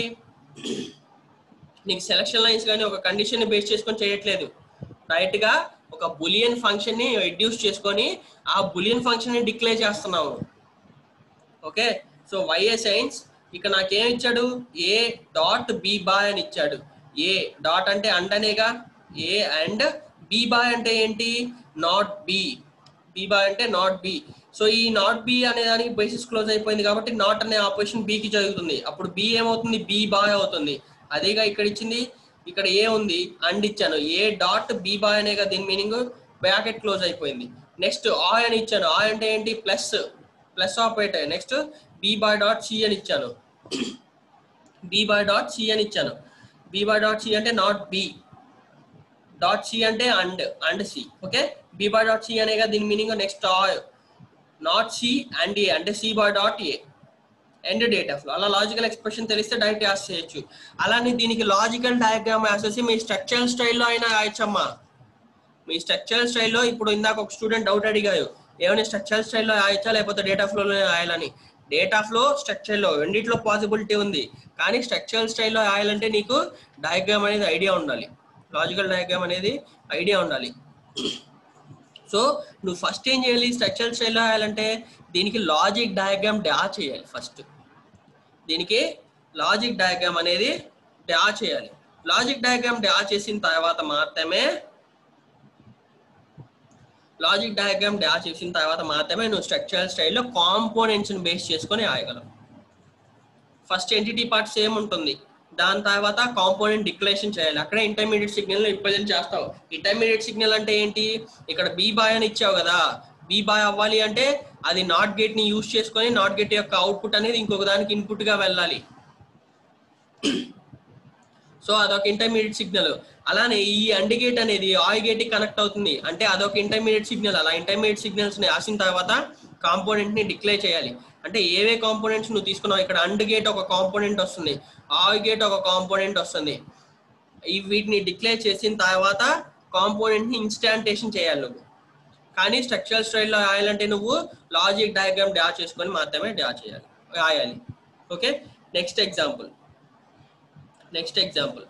నీకు సెలక్షన్ లైన్స్ కానీ ఒక కండిషన్ ని బేస్ చేసుకొని చేయట్లేదు డైరెక్ట్ గా ఒక బులియన్ ఫంక్షన్ ని రెడ్యూస్ చేసుకొని ఆ బులియన్ ఫంక్షన్ ని డిక్లేర్ చేస్తున్నావు ఓకే సో వైఏ సైన్స్ ఇక నాకేం ఇచ్చాడు ఏ డాట్ బి బాయ్ అని ఇచ్చాడు ఏ డాట్ అంటే అండ్ అనేగా ఏ అండ్ బి బాయ్ అంటే ఏంటి నాట్ బి బి బాయ్ అంటే నాట్ బి సో ఈ నాట్ బి అనే దానికి బేసిస్ క్లోజ్ అయిపోయింది కాబట్టి నాట్ అనే ఆపరేషన్ కి జరుగుతుంది అప్పుడు బి ఏమవుతుంది బి బాయ్ అవుతుంది అదేగా ఇక్కడ ఇచ్చింది ఇక్కడ ఏ ఉంది అండ్ ఇచ్చాను ఏ డాట్ బి బాయ్ అనేగా దీని మీనింగ్ బ్రాకెట్ క్లోజ్ అయిపోయింది నెక్స్ట్ ఆ అని ఇచ్చాను ఆ అంటే ఏంటి plus plus operator next B bar dot C అని ఇచ్చాను బి బాయ్ డాట్ సి అని ఇచ్చాను బి బాయ్ డాట్ సి అంటే నాట్ బి డాట్ సి అంటే and and C okay B bar dot C అనేగా దీని meaning next not C and A అంటే C bar dot A end data flow అలా logical expression తెలిస్తే direct యాస్ చేయొచ్చు అలానే దీనికి లాజికల్ డయాగ్రామ్ యాసేసి మీ స్ట్రక్చరల్ స్టైల్లో అయినా రాయొచ్చమ్మా మీ స్ట్రక్చరల్ స్టైల్లో ఇప్పుడు ఇందాక ఒక స్టూడెంట్ డౌట్ అడిగారు ఏమైనా స్ట్రక్చరల్ స్టైల్లో రాయొచ్చా లేకపోతే డేటా ఫ్లోలో రాయాలని డేటా ఫ్లో స్ట్రక్చర్లో రెండిట్లో పాసిబిలిటీ ఉంది కానీ స్ట్రక్చరల్ స్టైల్లో రాయాలంటే నీకు డయాగ్రామ్ అనేది ఐడియా ఉండాలి లాజికల్ డయాగ్రామ్ అనేది ఐడియా ఉండాలి సో నువ్వు ఫస్ట్ ఏం చేయాలి స్ట్రక్చరల్ స్టైల్లో రాయాలంటే దీనికి లాజిక్ డయాగ్రామ్ డ్రా చేయాలి ఫస్ట్ దీనికి లాజిక్ డయాగ్రామ్ అనేది డ్రా చేయాలి లాజిక్ డయాగ్రామ్ డ్రా చేసిన తర్వాత మాత్రమే లాజిక్ డయాగ్రామ్ డ్రా చేసిన తర్వాత మాత్రమే నువ్వు స్ట్రక్చరల్ స్టైల్లో కాంపోనెంట్స్ బేస్ చేసుకొని రాయగలవు ఫస్ట్ ఎంటిటీ పార్ట్ సేమ్ ఉంటుంది దాని తర్వాత కాంపోనెంట్ డిక్లరేషన్ చేయాలి అక్కడే ఇంటర్మీడియట్ సిగ్నల్ రిప్రజెంట్ చేస్తావు ఇంటర్మీడియట్ సిగ్నల్ అంటే ఏంటి ఇక్కడ బీ బాయ్ అని ఇచ్చావు కదా బీ బాయ్ అవ్వాలి అంటే అది నాట్ గేట్ ని యూజ్ చేసుకొని నాట్ గేట్ యొక్క అవుట్పుట్ అనేది ఇంకొక దానికి ఇన్పుట్ గా వెళ్ళాలి సో అదొక ఇంటర్మీడియట్ సిగ్నల్ అలానే ఈ అండ్ గేట్ అనేది ఆయి గేట్ కి కనెక్ట్ అవుతుంది అంటే అదొక ఇంటర్మీడియట్ సిగ్నల్ అలా ఇంటర్మీడియట్ సిగ్నల్స్ ని రాసిన తర్వాత కాంపోనెంట్ ని డిక్లేర్ చేయాలి అంటే ఏవే కాంపోనెంట్స్ నువ్వు తీసుకున్నావు ఇక్కడ అండ్ గేట్ ఒక కాంపోనెంట్ వస్తుంది ఆయి గేట్ ఒక కాంపోనెంట్ వస్తుంది ఈ వీటిని డిక్లేర్ చేసిన తర్వాత కాంపోనెంట్ ని ఇన్స్టాంటేషన్ చేయాలి నువ్వు కానీ స్ట్రక్చరల్ స్టైల్లో రాయాలంటే నువ్వు లాజిక్ డయాగ్రామ్ డ్రా చేసుకొని మాత్రమే డ్రా చేయాలి రాయాలి okay next example next example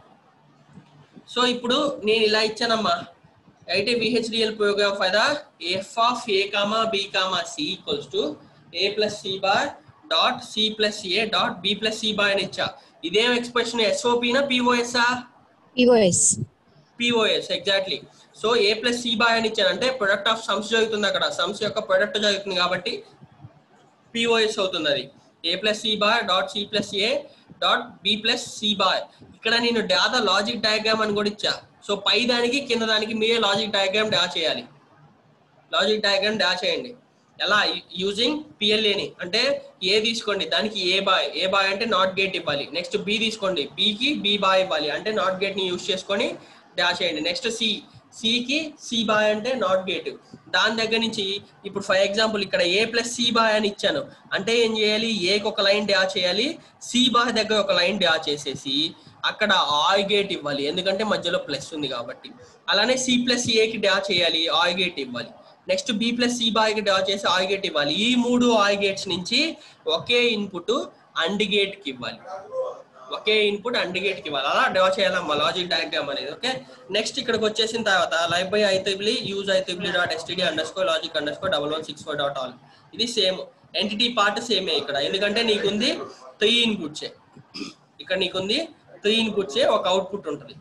so ఇప్పుడు నేను ఇలా ఇచ్చానమ్మా అయితే VHDL program for the F of A comma B comma C equals to A plus C bar dot C plus A dot B plus C bar అని ఇచ్చా ఇదేం expression ఎస్ఓపినా పిఓఎస్ఆ POS POS exactly so A plus C bar అని ఇచ్చాను అంటే product of sums జరుగుతుంది అక్కడ సమ్స్ యొక్క ప్రొడక్ట్ జరుగుతుంది కాబట్టి పిఓఎస్ అవుతుంది అది A plus C bar dot C plus A dot B plus C bar ఇక్కడ నేను డాటా లాజిక్ డయాగ్రామ్ అని కూడా ఇచ్చా సో పై దానికి కింద దానికి మీరే లాజిక్ డయాగ్రామ్ డా చేయాలి లాజిక్ డయాగ్రామ్ డా చేయండి ఎలా యూజింగ్ పిఎల్ఏని అంటే ఏ తీసుకోండి దానికి ఏ బాయ్ ఏ బాయ్ అంటే నాట్ గేట్ ఇవ్వాలి నెక్స్ట్ బి తీసుకోండి బికి బి బాయ్ ఇవ్వాలి అంటే నాట్ గేట్ ని యూజ్ చేసుకొని డా చేయండి నెక్స్ట్ సి సికి సి బాయ్ అంటే నాట్ గేట్ దాని దగ్గర నుంచి ఇప్పుడు ఫర్ ఎగ్జాంపుల్ ఇక్కడ ఏ ప్లస్ సి బాయ్ అని ఇచ్చాను అంటే ఏం చేయాలి ఏకి ఒక లైన్ డ్రా చేయాలి సి బాయ్ దగ్గర ఒక లైన్ డ్రా చేసేసి అక్కడ ఆయ్ గేట్ ఇవ్వాలి ఎందుకంటే మధ్యలో ప్లస్ ఉంది కాబట్టి అలానే సి ప్లస్ ఏకి డ్రా చేయాలి ఆయ్ గేట్ ఇవ్వాలి next B plus C bar కి డ్రా చేసి ఆయ్ గేట్ ఇవ్వాలి ఈ మూడు ఆయ్ గేట్స్ నుంచి ఒకే ఇన్పుట్ అండ్ గేట్ కి ఇవ్వాలి ఒకే ఇన్పుట్ అండ్ గేట్ కి ఇవ్వాలి అలా డ్రా చేయాలమ్మా లాజిక్ డయాగ్రామ్ అనేది ఓకే నెక్స్ట్ ఇక్కడికి వచ్చేసిన తర్వాత లైఫ్ బై ఐతిబ్లీ యూజ్ ఐతిబ్లీ dot STD underscore logic underscore double one six four dot all ఇది సేమ్ ఎంటిటీ పార్ట్ సేమే ఇక్కడ ఎందుకంటే నీకుంది త్రీ ఇన్పుట్సే ఇక్కడ నీకుంది త్రీ ఇన్పుట్సే ఒక అవుట్పుట్ ఉంటుంది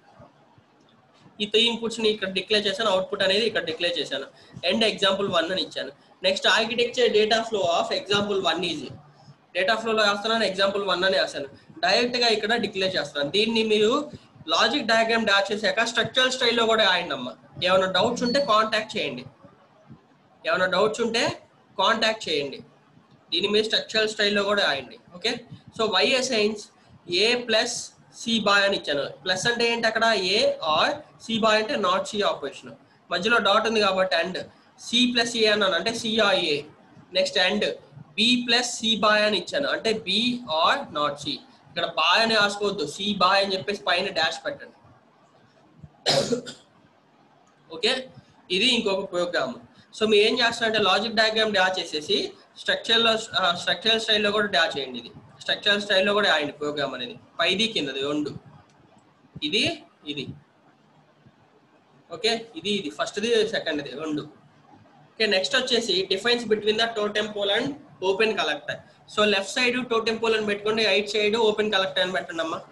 ఈ త్రీ ఇన్పుట్స్ ని ఇక్కడ డిక్లేర్ చేశాను అవుట్పుట్ అనేది ఇక్కడ డిక్లేర్ చేశాను అండ్ ఎగ్జాంపుల్ వన్ అని ఇచ్చాను next architecture data flow of example one easy data ఫ్లోలో వేస్తున్నాను ఎగ్జాంపుల్ వన్ అని వేస్తాను డైరెక్ట్ గా ఇక్కడ డిక్లేర్ చేస్తాను దీన్ని మీరు లాజిక్ డయాగ్రామ్ డా చేశాక స్ట్రక్చరల్ స్టైల్లో కూడా రాయండి అమ్మా ఏమైనా డౌట్స్ ఉంటే కాంటాక్ట్ చేయండి ఏమైనా డౌట్స్ ఉంటే కాంటాక్ట్ చేయండి దీని మీద స్ట్రక్చరల్ స్టైల్లో కూడా రాయండి okay so Y signs A plus C bar అని ఇచ్చాను ప్లస్ అంటే ఏంటి అక్కడ ఏ ఆర్ సి బాయ్ అంటే నాట్ సి ఆపరేషన్ మధ్యలో డాట్ ఉంది కాబట్టి అండ్ సి ప్లస్ ఏ అన్నాను అంటే C or A next and B plus C bar అని ఇచ్చాను అంటే బి ఆర్ నాట్ సి ఇక్కడ బాయ్ అని రాసుకోవద్దు సి బాయ్ అని చెప్పేసి పైన డాష్ పెట్టండి ఓకే ఇది ఇంకొక ప్రోగ్రామ్ సో మీరు ఏం చేస్తారంటే లాజిక్ డయాగ్రామ్ డ్రా చేసేసి స్ట్రక్చర్లో స్ట్రక్చరల్ స్టైల్లో కూడా డ్రా చేయండి ఇది స్ట్రక్చరల్ స్టైల్లో కూడా రాయండి ప్రోగ్రామ్ అనేది పైది కిందది రెండు ఇది ఇది ఓకే ఇది ఇది ఫస్ట్ది సెకండ్ది రెండు ఓకే నెక్స్ట్ వచ్చేసి difference between the totem pole and open collector so left side totem pole అని పెట్టుకోండి రైట్ సైడ్ ఓపెన్ కలెక్టర్ అని పెట్టండి అమ్మా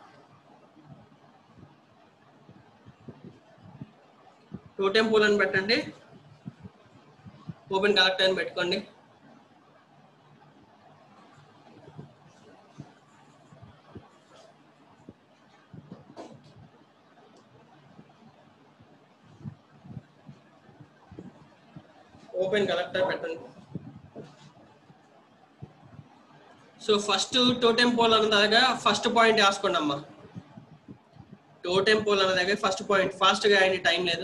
టోటెం పోల్ అని పెట్టండి ఓపెన్ కలెక్టర్ అని పెట్టుకోండి ఓపెన్ కలెక్టర్ పెట్టండి సో ఫస్ట్ టోటెం పోల్ అన్న దగ్గర ఫస్ట్ పాయింట్ రాసుకోండి అమ్మా టోటెం పోల్ అన్న దగ్గర ఫస్ట్ పాయింట్ ఫాస్ట్ గా అయింది టైం లేదు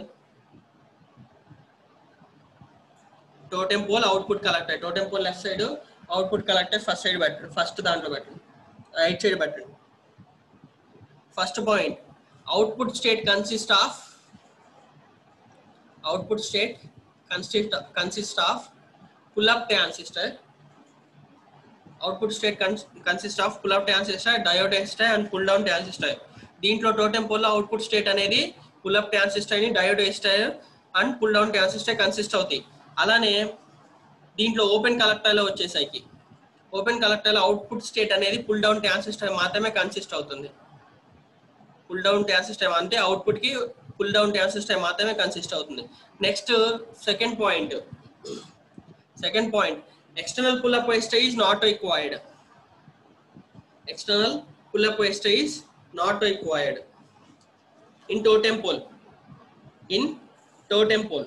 totem pole output collector totem pole left side output collector first side పెట్టండి ఫస్ట్ దాంట్లో పెట్టండి రైట్ సైడ్ పెట్టండి first point output state consist of output state consist consist of pull up transistor output state consist of pull up transistor diode transistor and pull down transistor దీంట్లో totem pole output state అనేది pull up transistor ని diode transistor and pull down transistor consist అవుతాయి అలానే దీంట్లో open collector లో వచ్చేసరికి open collector లో output state అనేది పుల్ డౌన్ ట్రాన్సిస్టర్ మాత్రమే కన్సిస్ట్ అవుతుంది పుల్ డౌన్ ట్రాన్సిస్టర్ అంటే అవుట్పుట్ కి పుల్ డౌన్ ట్రాన్సిస్టర్ మాత్రమే కన్సిస్ట్ అవుతుంది next second point second point external pull up resistor is not required external pull up resistor is not required in totem pole in totem pole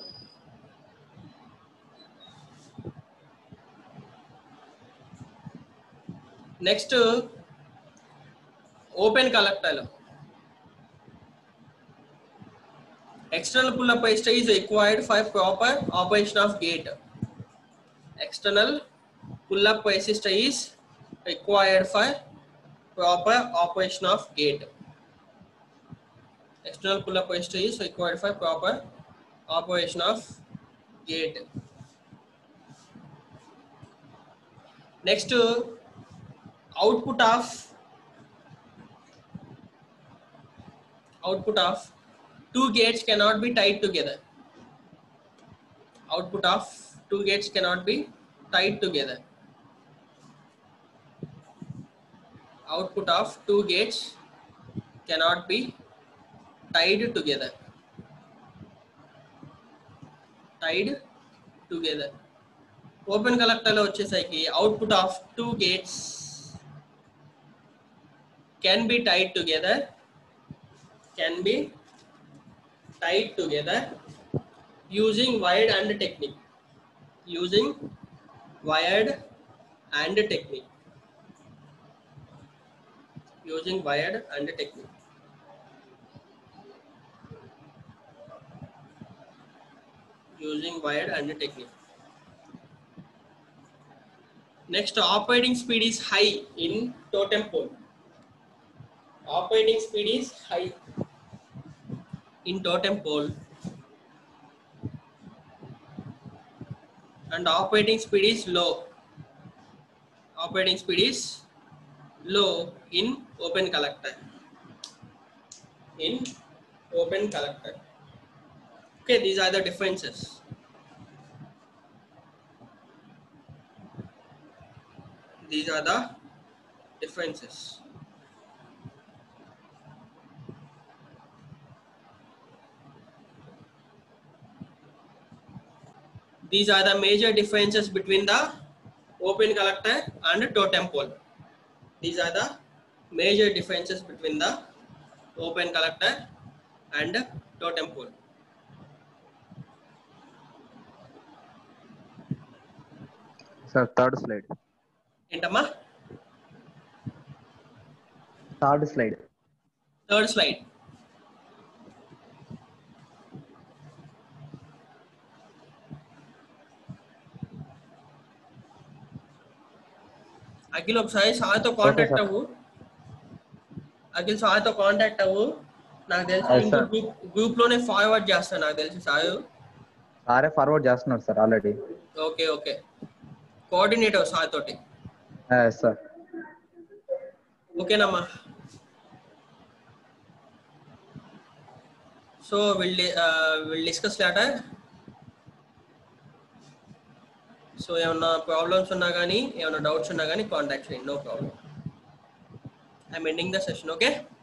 next open collector external pull up resistor is required for proper operation of gate external pull up resistor is required for proper operation of gate external pull up resistor is required for proper operation of gate next output of output of two gates cannot be tied together output of two gates cannot be tied together. Output of two gates cannot be tied together. Tied together. Open కలెక్టర్లో వచ్చేసరికి output of two gates can be tied together can be tied together using wired and technique using wired and technique using wired and technique using wired and technique next operating speed is high in totem pole operating speed is high in totem pole and operating speed is low operating speed is low in open collector in open collector okay these are the differences these are the differences these are the major differences between the open collector and totem pole these are the major differences between the open collector and totem pole sir third slide ఏంటమ్మా third slide third slide Akhil ఒకసారి సార్తో contact sir. అవ్వు అఖిల్ సార్తో contact అవ్వు నాకు తెలిసి Yes, ఇంకో sir. Group group లోనే ఫార్వర్డ్ చేస్తాను నాకు తెలిసి సార్ సారే ఫార్వర్డ్ చేస్తున్నారు sir already okay okay coordinator sir తోటి సార్ ఓకేనమ్మా so will will discuss later so ఏమన్నా ప్రాబ్లమ్స్ ఉన్నా కానీ ఏమైనా డౌట్స్ ఉన్నా కానీ కాంటాక్ట్ చేయండి no problem I'm ending the session okay